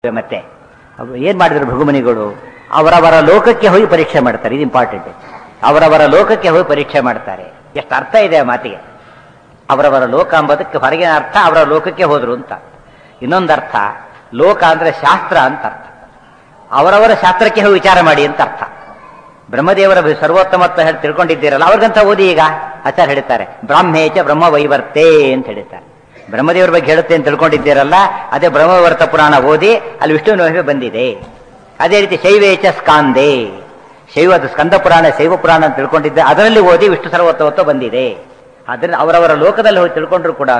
ಮತ್ತೆ ಅವ್ರು ಏನ್ ಮಾಡಿದ್ರು ಭೃಗುಮನಿಗಳು ಅವರವರ ಲೋಕಕ್ಕೆ ಹೋಗಿ ಪರೀಕ್ಷೆ ಮಾಡ್ತಾರೆ ಇದು ಇಂಪಾರ್ಟೆಂಟ್ ಅವರವರ ಲೋಕಕ್ಕೆ ಹೋಗಿ ಪರೀಕ್ಷೆ ಮಾಡ್ತಾರೆ ಎಷ್ಟು ಅರ್ಥ ಇದೆ ಆ ಮಾತಿಗೆ ಅವರವರ ಲೋಕ ಎಂಬುದಕ್ಕೆ ಹೊರಗಿನ ಅರ್ಥ ಅವರ ಲೋಕಕ್ಕೆ ಹೋದ್ರು ಅಂತ ಇನ್ನೊಂದು ಅರ್ಥ ಲೋಕ ಅಂದ್ರೆ ಶಾಸ್ತ್ರ ಅಂತ ಅರ್ಥ ಅವರವರ ಶಾಸ್ತ್ರಕ್ಕೆ ಹೋಗಿ ವಿಚಾರ ಮಾಡಿ ಅಂತ ಅರ್ಥ ಬ್ರಹ್ಮದೇವರ ಸರ್ವೋತ್ತಮತ್ವ ಹೇಳಿ ತಿಳ್ಕೊಂಡಿದ್ದೀರಲ್ಲ ಅವ್ರಿಗಂತ ಓದಿ ಈಗ ಆಚಾರ್ಯ ಹೇಳ್ತಾರೆ ಬ್ರಾಹ್ಮೇಚ ಬ್ರಹ್ಮ ವೈವರ್ತೆ ಅಂತ ಹೇಳ್ತಾರೆ ಬ್ರಹ್ಮದೇವರ ಬಗ್ಗೆ ಹೇಳುತ್ತೆ ಅಂತ ತಿಳ್ಕೊಂಡಿದ್ದೀರಲ್ಲ ಅದೇ ಬ್ರಹ್ಮವರ್ತ ಪುರಾಣ ಓದಿ ಅಲ್ಲಿ ವಿಷ್ಣುವಿನ ಮಹಿಮೆ ಬಂದಿದೆ ಅದೇ ರೀತಿ ಶೈವೇಚ ಸ್ಕಾಂದೆ ಶೈವದ ಸ್ಕಂದ ಪುರಾಣ ಶೈವ ಪುರಾಣ ಅಂತ ತಿಳ್ಕೊಂಡಿದ್ದೆ ಅದರಲ್ಲಿ ಓದಿ ವಿಷ್ಣು ಸರ್ವೋತ್ತಮತ್ವ ಬಂದಿದೆ ಅದರಿಂದ ಅವರವರ ಲೋಕದಲ್ಲಿ ಹೋಗಿ ತಿಳ್ಕೊಂಡ್ರು ಕೂಡ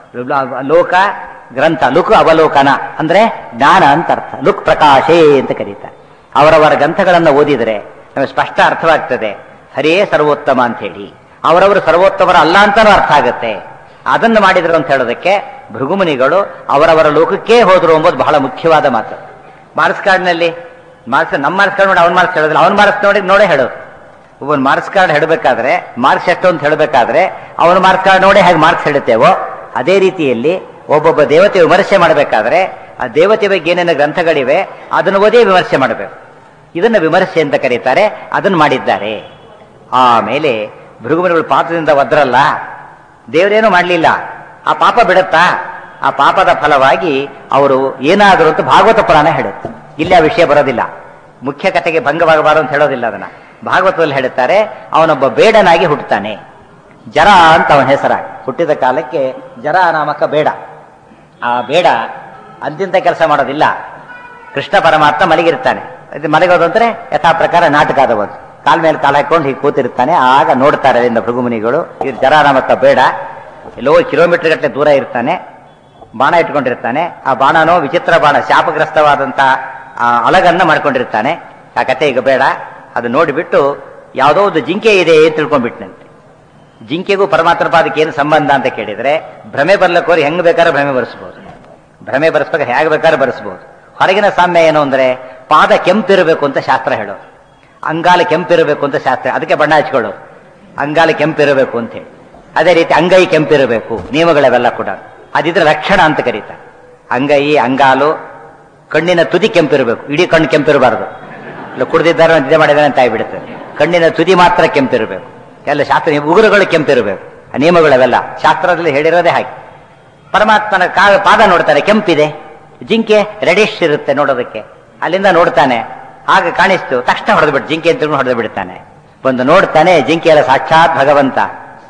ಲೋಕ ಗ್ರಂಥ ಲುಕ್ ಅವಲೋಕನ ಅಂದ್ರೆ ಜ್ಞಾನ ಅಂತ ಅರ್ಥ ಲುಕ್ ಪ್ರಕಾಶೇ ಅಂತ ಕರೀತಾರೆ ಅವರವರ ಗ್ರಂಥಗಳನ್ನು ಓದಿದರೆ ನಮಗೆ ಸ್ಪಷ್ಟ ಅರ್ಥವಾಗ್ತದೆ ಹರೇ ಸರ್ವೋತ್ತಮ ಅಂತ ಹೇಳಿ ಅವರವರು ಸರ್ವೋತ್ತಮರ ಅಲ್ಲ ಅಂತಾನೂ ಅರ್ಥ ಆಗುತ್ತೆ ಅದನ್ನು ಮಾಡಿದ್ರು ಅಂತ ಹೇಳೋದಕ್ಕೆ ಭೃಗುಮುನಿಗಳು ಅವರವರ ಲೋಕಕ್ಕೆ ಹೋದ್ರು ಎಂಬುದು ಬಹಳ ಮುಖ್ಯವಾದ ಮಾತು ಮಾರ್ಕ್ಸ್ ಕಾರ್ಡ್ನಲ್ಲಿ ಮಾರ್ಕ್ಸ್ ನಮ್ಮ ಮಾರ್ಕ್ಸ್ ಕಾರ್ಡ್ ನೋಡಿ ಅವ್ನ ಮಾರ್ಕ್ಸ್ ಹೇಳೋದಿಲ್ಲ ಅವನ ಮಾರ್ಕ್ಸ್ ನೋಡಿ ನೋಡೇ ಹೇಳೋದು ಒಬ್ಬನ ಮಾರ್ಕ್ಸ್ ಕಾರ್ಡ್ ಹೇಳಬೇಕಾದ್ರೆ ಮಾರ್ಕ್ಸ್ ಎಷ್ಟು ಅಂತ ಹೇಳಬೇಕಾದ್ರೆ ಅವನ ಮಾರ್ಕ್ಸ್ ಕಾರ್ಡ್ ನೋಡಿ ಹೇಗೆ ಮಾರ್ಕ್ಸ್ ಹೇಳುತ್ತೇವೋ ಅದೇ ರೀತಿಯಲ್ಲಿ ಒಬ್ಬೊಬ್ಬ ದೇವತೆ ವಿಮರ್ಶೆ ಮಾಡಬೇಕಾದ್ರೆ ಆ ದೇವತೆ ಬಗ್ಗೆ ಏನೇನು ಗ್ರಂಥಗಳಿವೆ ಅದನ್ನು ಓದಿ ವಿಮರ್ಶೆ ಮಾಡಬೇಕು ಇದನ್ನು ವಿಮರ್ಶೆ ಅಂತ ಕರೀತಾರೆ ಅದನ್ನು ಮಾಡಿದ್ದಾರೆ ಆಮೇಲೆ ಭೃಗುಮನಿಗಳು ಪಾಪದಿಂದ ಒದ್ರಲ್ಲ ದೇವರೇನು ಮಾಡಲಿಲ್ಲ ಆ ಪಾಪ ಬಿಡುತ್ತಾ ಆ ಪಾಪದ ಫಲವಾಗಿ ಅವರು ಏನಾದರೂ ಅಂತ ಭಾಗವತ ಪುರಾಣ ಹೇಳುತ್ತೆ ಇಲ್ಲಿ ಆ ವಿಷಯ ಬರೋದಿಲ್ಲ ಮುಖ್ಯ ಕಥೆಗೆ ಭಂಗವಾಗಬಾರದು ಅಂತ ಹೇಳೋದಿಲ್ಲ ಅದನ್ನ ಭಾಗವತದಲ್ಲಿ ಹೇಳುತ್ತಾರೆ ಅವನೊಬ್ಬ ಬೇಡನಾಗಿ ಹುಟ್ಟುತ್ತಾನೆ ಜರ ಅಂತ ಅವನ ಹೆಸರ ಹುಟ್ಟಿದ ಕಾಲಕ್ಕೆ ಜರ ನಾಮಕ ಬೇಡ ಆ ಬೇಡ ಅಂತಿಂತ ಕೆಲಸ ಮಾಡೋದಿಲ್ಲ ಕೃಷ್ಣ ಪರಮಾತ್ಮ ಮಲಗಿರ್ತಾನೆ ಇದು ಮಲಗೋದು ಅಂದ್ರೆ ಯಥಾ ಪ್ರಕಾರ ನಾಟಕ ಆದವದು ಕಾಲ್ ಮೇಲೆ ಕಾಲ ಹಾಕೊಂಡು ಹೀಗೆ ಕೂತಿರ್ತಾನೆ ಆಗ ನೋಡ್ತಾರೆ ಅಲ್ಲಿಂದ ಭೃಗುಮುನಿಗಳು ಇದು ಜರ ನಾಮಕ ಬೇಡ ಎಲ್ಲೋ ಕಿಲೋಮೀಟರ್ ಗಟ್ಟಲೆ ದೂರ ಇರ್ತಾನೆ ಬಾಣ ಇಟ್ಕೊಂಡಿರ್ತಾನೆ ಆ ಬಾಣನೋ ವಿಚಿತ್ರ ಬಾಣ ಶಾಪಗ್ರಸ್ತವಾದಂತ ಆ ಅಲಗನ್ನ ಮಾಡ್ಕೊಂಡಿರ್ತಾನೆ ಆ ಕತೆ ಈಗ ಬೇಡ ಅದು ನೋಡಿಬಿಟ್ಟು ಯಾವುದೋ ಒಂದು ಜಿಂಕೆ ಇದೆ ಅಂತ ತಿಳ್ಕೊಂಡ್ಬಿಟ್ನಂತೆ ಜಿಂಕೆಗೂ ಪರಮಾತ್ಮ ಪಾದಕ್ಕೆ ಏನು ಸಂಬಂಧ ಅಂತ ಕೇಳಿದ್ರೆ ಭ್ರಮೆ ಬರ್ಲಕ್ಕೋರಿ ಹೆಂಗ್ ಬೇಕಾದ್ರೆ ಭ್ರಮೆ ಬರೆಸ್ಬೋದು ಭ್ರಮೆ ಬರೆಸ್ಬೇಕು ಹೇಗೆ ಬೇಕಾದ್ರೆ ಬರೆಸ್ಬೋದು ಹೊರಗಿನ ಸಾಮ್ಯ ಏನು ಅಂದ್ರೆ ಪಾದ ಕೆಂಪಿರಬೇಕು ಅಂತ ಶಾಸ್ತ್ರ ಹೇಳೋದು ಅಂಗಾಲ ಕೆಂಪಿರಬೇಕು ಅಂತ ಶಾಸ್ತ್ರ ಅದಕ್ಕೆ ಬಣ್ಣ ಹಚ್ಕೊಳ್ಳೋದು ಅಂಗಾಲ ಕೆಂಪಿರಬೇಕು ಅಂತ ಹೇಳಿ ಅದೇ ರೀತಿ ಅಂಗೈ ಕೆಂಪಿರಬೇಕು ನಿಯಮಗಳವೆಲ್ಲ ಕೂಡ ಅದಿದ್ರೆ ಲಕ್ಷಣ ಅಂತ ಕರೀತಾರೆ ಅಂಗೈ ಅಂಗಾಲು ಕಣ್ಣಿನ ತುದಿ ಕೆಂಪಿರಬೇಕು ಇಡೀ ಕಣ್ಣು ಕೆಂಪಿರಬಾರದು ಇಲ್ಲ ಕುಡ್ದಿದ್ದಾರೆ ನಿದ್ದೆ ಮಾಡಿದಾರೆ ಅಂತ ಆಗಿಬಿಡುತ್ತೆ ಕಣ್ಣಿನ ತುದಿ ಮಾತ್ರ ಕೆಂಪಿರಬೇಕು ಎಲ್ಲ ಶಾಸ್ತ್ರ ಉಗುರುಗಳು ಕೆಂಪಿರಬೇಕು ಆ ನಿಯಮಗಳವೆಲ್ಲ ಶಾಸ್ತ್ರದಲ್ಲಿ ಹೇಳಿರೋದೇ ಹಾಗೆ ಪರಮಾತ್ಮನ ಕಾ ಪಾದ ನೋಡ್ತಾರೆ ಕೆಂಪಿದೆ ಜಿಂಕೆ ರೆಡಿಶ್ ಇರುತ್ತೆ ನೋಡೋದಕ್ಕೆ ಅಲ್ಲಿಂದ ನೋಡ್ತಾನೆ ಆಗ ಕಾಣಿಸ್ತು ತಕ್ಷಣ ಹೊಡೆದು ಬಿಟ್ಟು ಜಿಂಕೆ ಅಂತ ಹೊಡೆದು ಬಿಡ್ತಾನೆ ಬಂದು ನೋಡ್ತಾನೆ ಜಿಂಕೆ ಎಲ್ಲ ಸಾಕ್ಷಾತ್ ಭಗವಂತ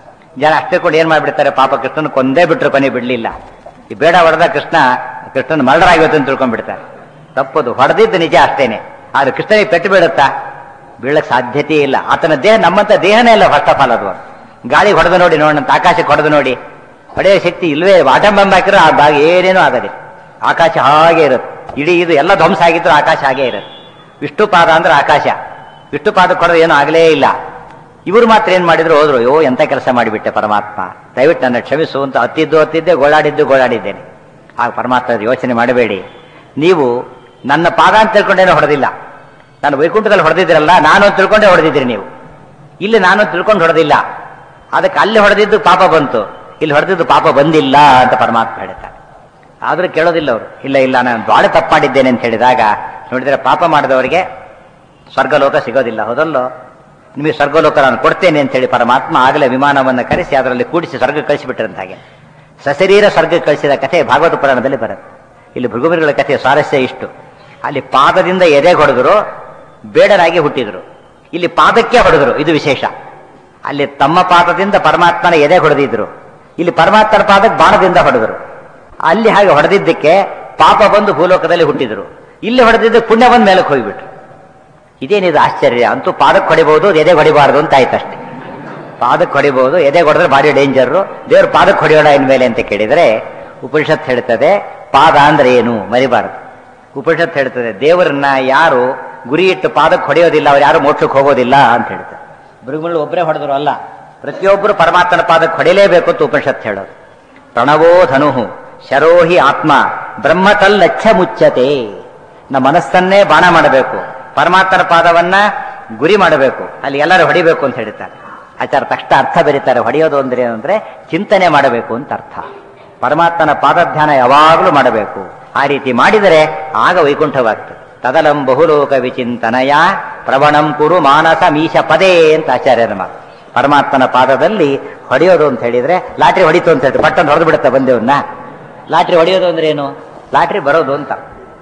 ಜನ ಅಷ್ಟೇ ಕೂಡ ಏನ್ ಮಾಡ್ಬಿಡ್ತಾರೆ ಪಾಪ ಕೃಷ್ಣನ ಕೊಂದೇ ಬಿಟ್ರು ಕೊನೆ ಬಿಡ್ಲಿಲ್ಲ ಈ ಬೇಡ ಹೊಡೆದ ಕೃಷ್ಣ ಕೃಷ್ಣನ ಮರ್ಡರ್ ಆಗಿತ್ತು ಅಂತ ತಿಳ್ಕೊಂಡ್ಬಿಡ್ತಾರೆ ತಪ್ಪದು ಹೊಡೆದಿದ್ದು ನಿಜ ಅಷ್ಟೇನೆ ಆದ್ರೆ ಕೃಷ್ಣನಿಗೆ ಪೆಟ್ಟು ಬೀಳುತ್ತಾ ಬೀಳಕ್ ಸಾಧ್ಯತೆ ಇಲ್ಲ ಆತನ ದೇಹ ನಮ್ಮಂತ ದೇಹನೇ ಇಲ್ಲ ಫಸ್ಟ್ ಆಫ್ ಆಲ್ ಅದು ಗಾಳಿ ಹೊಡೆದು ನೋಡಿ ನೋಡಂತ ಆಕಾಶಕ್ಕೆ ಹೊಡೆದು ನೋಡಿ ಹೊಡೆಯೋ ಶಕ್ತಿ ಇಲ್ವೇ ವಾಟಂ ಬಂಬ್ ಹಾಕಿರೋ ಆ ಭಾಗ ಏನೇನೂ ಆಗದೆ ಆಕಾಶ ಹಾಗೆ ಇರುತ್ತೆ ಇಡೀ ಇದು ಎಲ್ಲ ಧ್ವಂಸ ಆಗಿದ್ರು ಆಕಾಶ ಹಾಗೆ ಇರುತ್ತೆ ವಿಷ್ಣು ಪಾದ ಅಂದ್ರೆ ಆಕಾಶ ವಿಷ್ಣು ಪಾದಕ್ಕೆ ಹೊಡೆದ್ರೆ ಏನೂ ಆಗಲೇ ಇಲ್ಲ ಇವರು ಮಾತ್ರ ಏನ್ ಮಾಡಿದ್ರು ಹೋದ್ರು ಅಯ್ಯೋ ಎಂತ ಕೆಲಸ ಮಾಡಿಬಿಟ್ಟೆ ಪರಮಾತ್ಮ ದಯವಿಟ್ಟು ನನ್ನ ಕ್ಷಮಿಸು ಅಂತ ಹತ್ತಿದ್ದು ಹತ್ತಿದ್ದೆ ಗೋಳಾಡಿದ್ದು ಗೋಳಾಡಿದ್ದೇನೆ ಆಗ ಪರಮಾತ್ಮ ಯೋಚನೆ ಮಾಡಬೇಡಿ ನೀವು ನನ್ನ ಪಾದ ಅಂತ ತಿಳ್ಕೊಂಡೇನೋ ಹೊಡೆದಿಲ್ಲ ನಾನು ವೈಕುಂಠದಲ್ಲಿ ಹೊಡೆದಿದ್ದೀರಲ್ಲ ನಾನು ಅಂತ ತಿಳ್ಕೊಂಡೇ ಹೊಡೆದಿದ್ದೀರಿ ನೀವು ಇಲ್ಲಿ ನಾನು ತಿಳ್ಕೊಂಡು ಹೊಡೆದಿಲ್ಲ ಅದಕ್ಕೆ ಅಲ್ಲಿ ಹೊಡೆದಿದ್ದು ಪಾಪ ಬಂತು ಇಲ್ಲಿ ಹೊಡೆದಿದ್ದು ಪಾಪ ಬಂದಿಲ್ಲ ಅಂತ ಪರಮಾತ್ಮ ಹೇಳ್ತಾರೆ ಆದ್ರೂ ಕೇಳೋದಿಲ್ಲ ಅವರು ಇಲ್ಲ ಇಲ್ಲ ನಾನು ಬಹಳ ತಪ್ಪು ಮಾಡಿದ್ದೇನೆ ಅಂತ ಹೇಳಿದಾಗ ನೋಡಿದ್ರೆ ಪಾಪ ಮಾಡಿದವರಿಗೆ ಸ್ವರ್ಗಲೋಕ ಸಿಗೋದಿಲ್ಲ ಹೌದಲ್ಲೋ ನಿಮಗೆ ಸ್ವರ್ಗಲೋಕ ನಾನು ಕೊಡ್ತೇನೆ ಅಂತ ಹೇಳಿ ಪರಮಾತ್ಮ ಆಗಲೇ ವಿಮಾನವನ್ನು ಕರೆಸಿ ಅದರಲ್ಲಿ ಕೂಡಿಸಿ ಸ್ವರ್ಗ ಕಳಿಸಿಬಿಟ್ರಂತ ಹಾಗೆ ಸಶರೀರ ಸ್ವರ್ಗ ಕಳಿಸಿದ ಕಥೆ ಭಾಗವತ ಪುರಾಣದಲ್ಲಿ ಬರುತ್ತೆ ಇಲ್ಲಿ ಭೃಗುಮರಿಗಳ ಕಥೆ ಸ್ವಾರಸ್ಯ ಇಷ್ಟು ಅಲ್ಲಿ ಪಾದದಿಂದ ಎದೆಗೆ ಹೊಡೆದ್ರು ಬೇಡರಾಗಿ ಹುಟ್ಟಿದ್ರು ಇಲ್ಲಿ ಪಾದಕ್ಕೆ ಹೊಡೆದ್ರು ಇದು ವಿಶೇಷ ಅಲ್ಲಿ ತಮ್ಮ ಪಾದದಿಂದ ಪರಮಾತ್ಮನ ಎದೆ ಹೊಡೆದಿದ್ರು ಇಲ್ಲಿ ಪರಮಾತ್ಮನ ಪಾದಕ್ಕೆ ಬಾಣದಿಂದ ಹೊಡೆದ್ರು ಅಲ್ಲಿ ಹಾಗೆ ಹೊಡೆದಿದ್ದಕ್ಕೆ ಪಾಪ ಬಂದು ಭೂಲೋಕದಲ್ಲಿ ಹುಟ್ಟಿದ್ರು ಇಲ್ಲಿ ಹೊಡೆದಿದ್ದಕ್ಕೆ ಪುಣ್ಯ ಬಂದ ಮೇಲಕ್ಕೆ ಹೋಗ್ಬಿಟ್ರು ಇದೇನಿದು ಆಶ್ಚರ್ಯ ಅಂತೂ ಪಾದಕ್ಕೆ ಹೊಡಿಬಹುದು ಎದೆ ಹೊಡಿಬಾರ್ದು ಅಂತ ಆಯ್ತಷ್ಟೇ ಪಾದಕ್ಕೆ ಹೊಡಿಬಹುದು ಎದೆ ಹೊಡೆದ್ರೆ ಭಾರಿ ಡೇಂಜರು ದೇವ್ರ ಪಾದಕ್ಕೆ ಹೊಡೆಯೋಣ ಇನ್ಮೇಲೆ ಅಂತ ಕೇಳಿದ್ರೆ ಉಪನಿಷತ್ ಹೇಳ್ತದೆ ಪಾದ ಅಂದ್ರೆ ಏನು ಮರಿಬಾರದು ಉಪನಿಷತ್ ಹೇಳ್ತದೆ ದೇವರನ್ನ ಯಾರು ಗುರಿ ಇಟ್ಟು ಪಾದಕ್ಕೆ ಹೊಡೆಯೋದಿಲ್ಲ ಅವ್ರು ಯಾರು ಮೋಕ್ಷಕ್ಕೆ ಹೋಗೋದಿಲ್ಲ ಅಂತ ಹೇಳ್ತಾರೆ ಭೃಗುಗಳು ಒಬ್ಬರೇ ಹೊಡೆದ್ರು ಅಲ್ಲ ಪ್ರತಿಯೊಬ್ಬರು ಪರಮಾತ್ಮನ ಪಾದಕ್ಕೆ ಹೊಡಿಲೇಬೇಕು ಅಂತ ಉಪನಿಷತ್ ಹೇಳೋದು ಪ್ರಣವೋ ಧನುಹು ಶರೋಹಿ ಆತ್ಮ ಬ್ರಹ್ಮತಲ್ಲಚ್ಛ ಮುಚ್ಚತೆ ನಮ್ಮ ಮನಸ್ಸನ್ನೇ ಬಾಣ ಮಾಡಬೇಕು ಪರಮಾತ್ಮನ ಪಾದವನ್ನ ಗುರಿ ಮಾಡಬೇಕು ಅಲ್ಲಿ ಎಲ್ಲರೂ ಹೊಡಿಬೇಕು ಅಂತ ಹೇಳ್ತಾರೆ ಆಚಾರ ತಕ್ಷಣ ಅರ್ಥ ಬೆರೀತಾರೆ ಹೊಡೆಯೋದು ಅಂದ್ರೆ ಏನಂದ್ರೆ ಚಿಂತನೆ ಮಾಡಬೇಕು ಅಂತ ಅರ್ಥ ಪರಮಾತ್ಮನ ಪಾದಧ್ಯಾನ ಯಾವಾಗಲೂ ಮಾಡಬೇಕು ಆ ರೀತಿ ಮಾಡಿದರೆ ಆಗ ವೈಕುಂಠವಾಗ್ತದೆ ತದಲಂ ಬಹುಲೋಕ ವಿಚಿಂತನಯ ಪ್ರವಣಂ ಕುರು ಮಾನಸ ಮೀಶ ಪದೇ ಅಂತ ಆಚಾರ್ಯರ ಮಾತು ಪರಮಾತ್ಮನ ಪಾದದಲ್ಲಿ ಹೊಡೆಯೋದು ಅಂತ ಹೇಳಿದ್ರೆ ಲಾಟ್ರಿ ಹೊಡಿತು ಅಂತ ಹೇಳಿ ಪಟ್ಟನ್ನು ಹೊಡೆದು ಬಿಡುತ್ತೆ ಬಂದೇವನ್ನ ಲಾಟ್ರಿ ಹೊಡೆಯೋದು ಅಂದ್ರೆ ಏನು ಲಾಟ್ರಿ ಬರೋದು ಅಂತ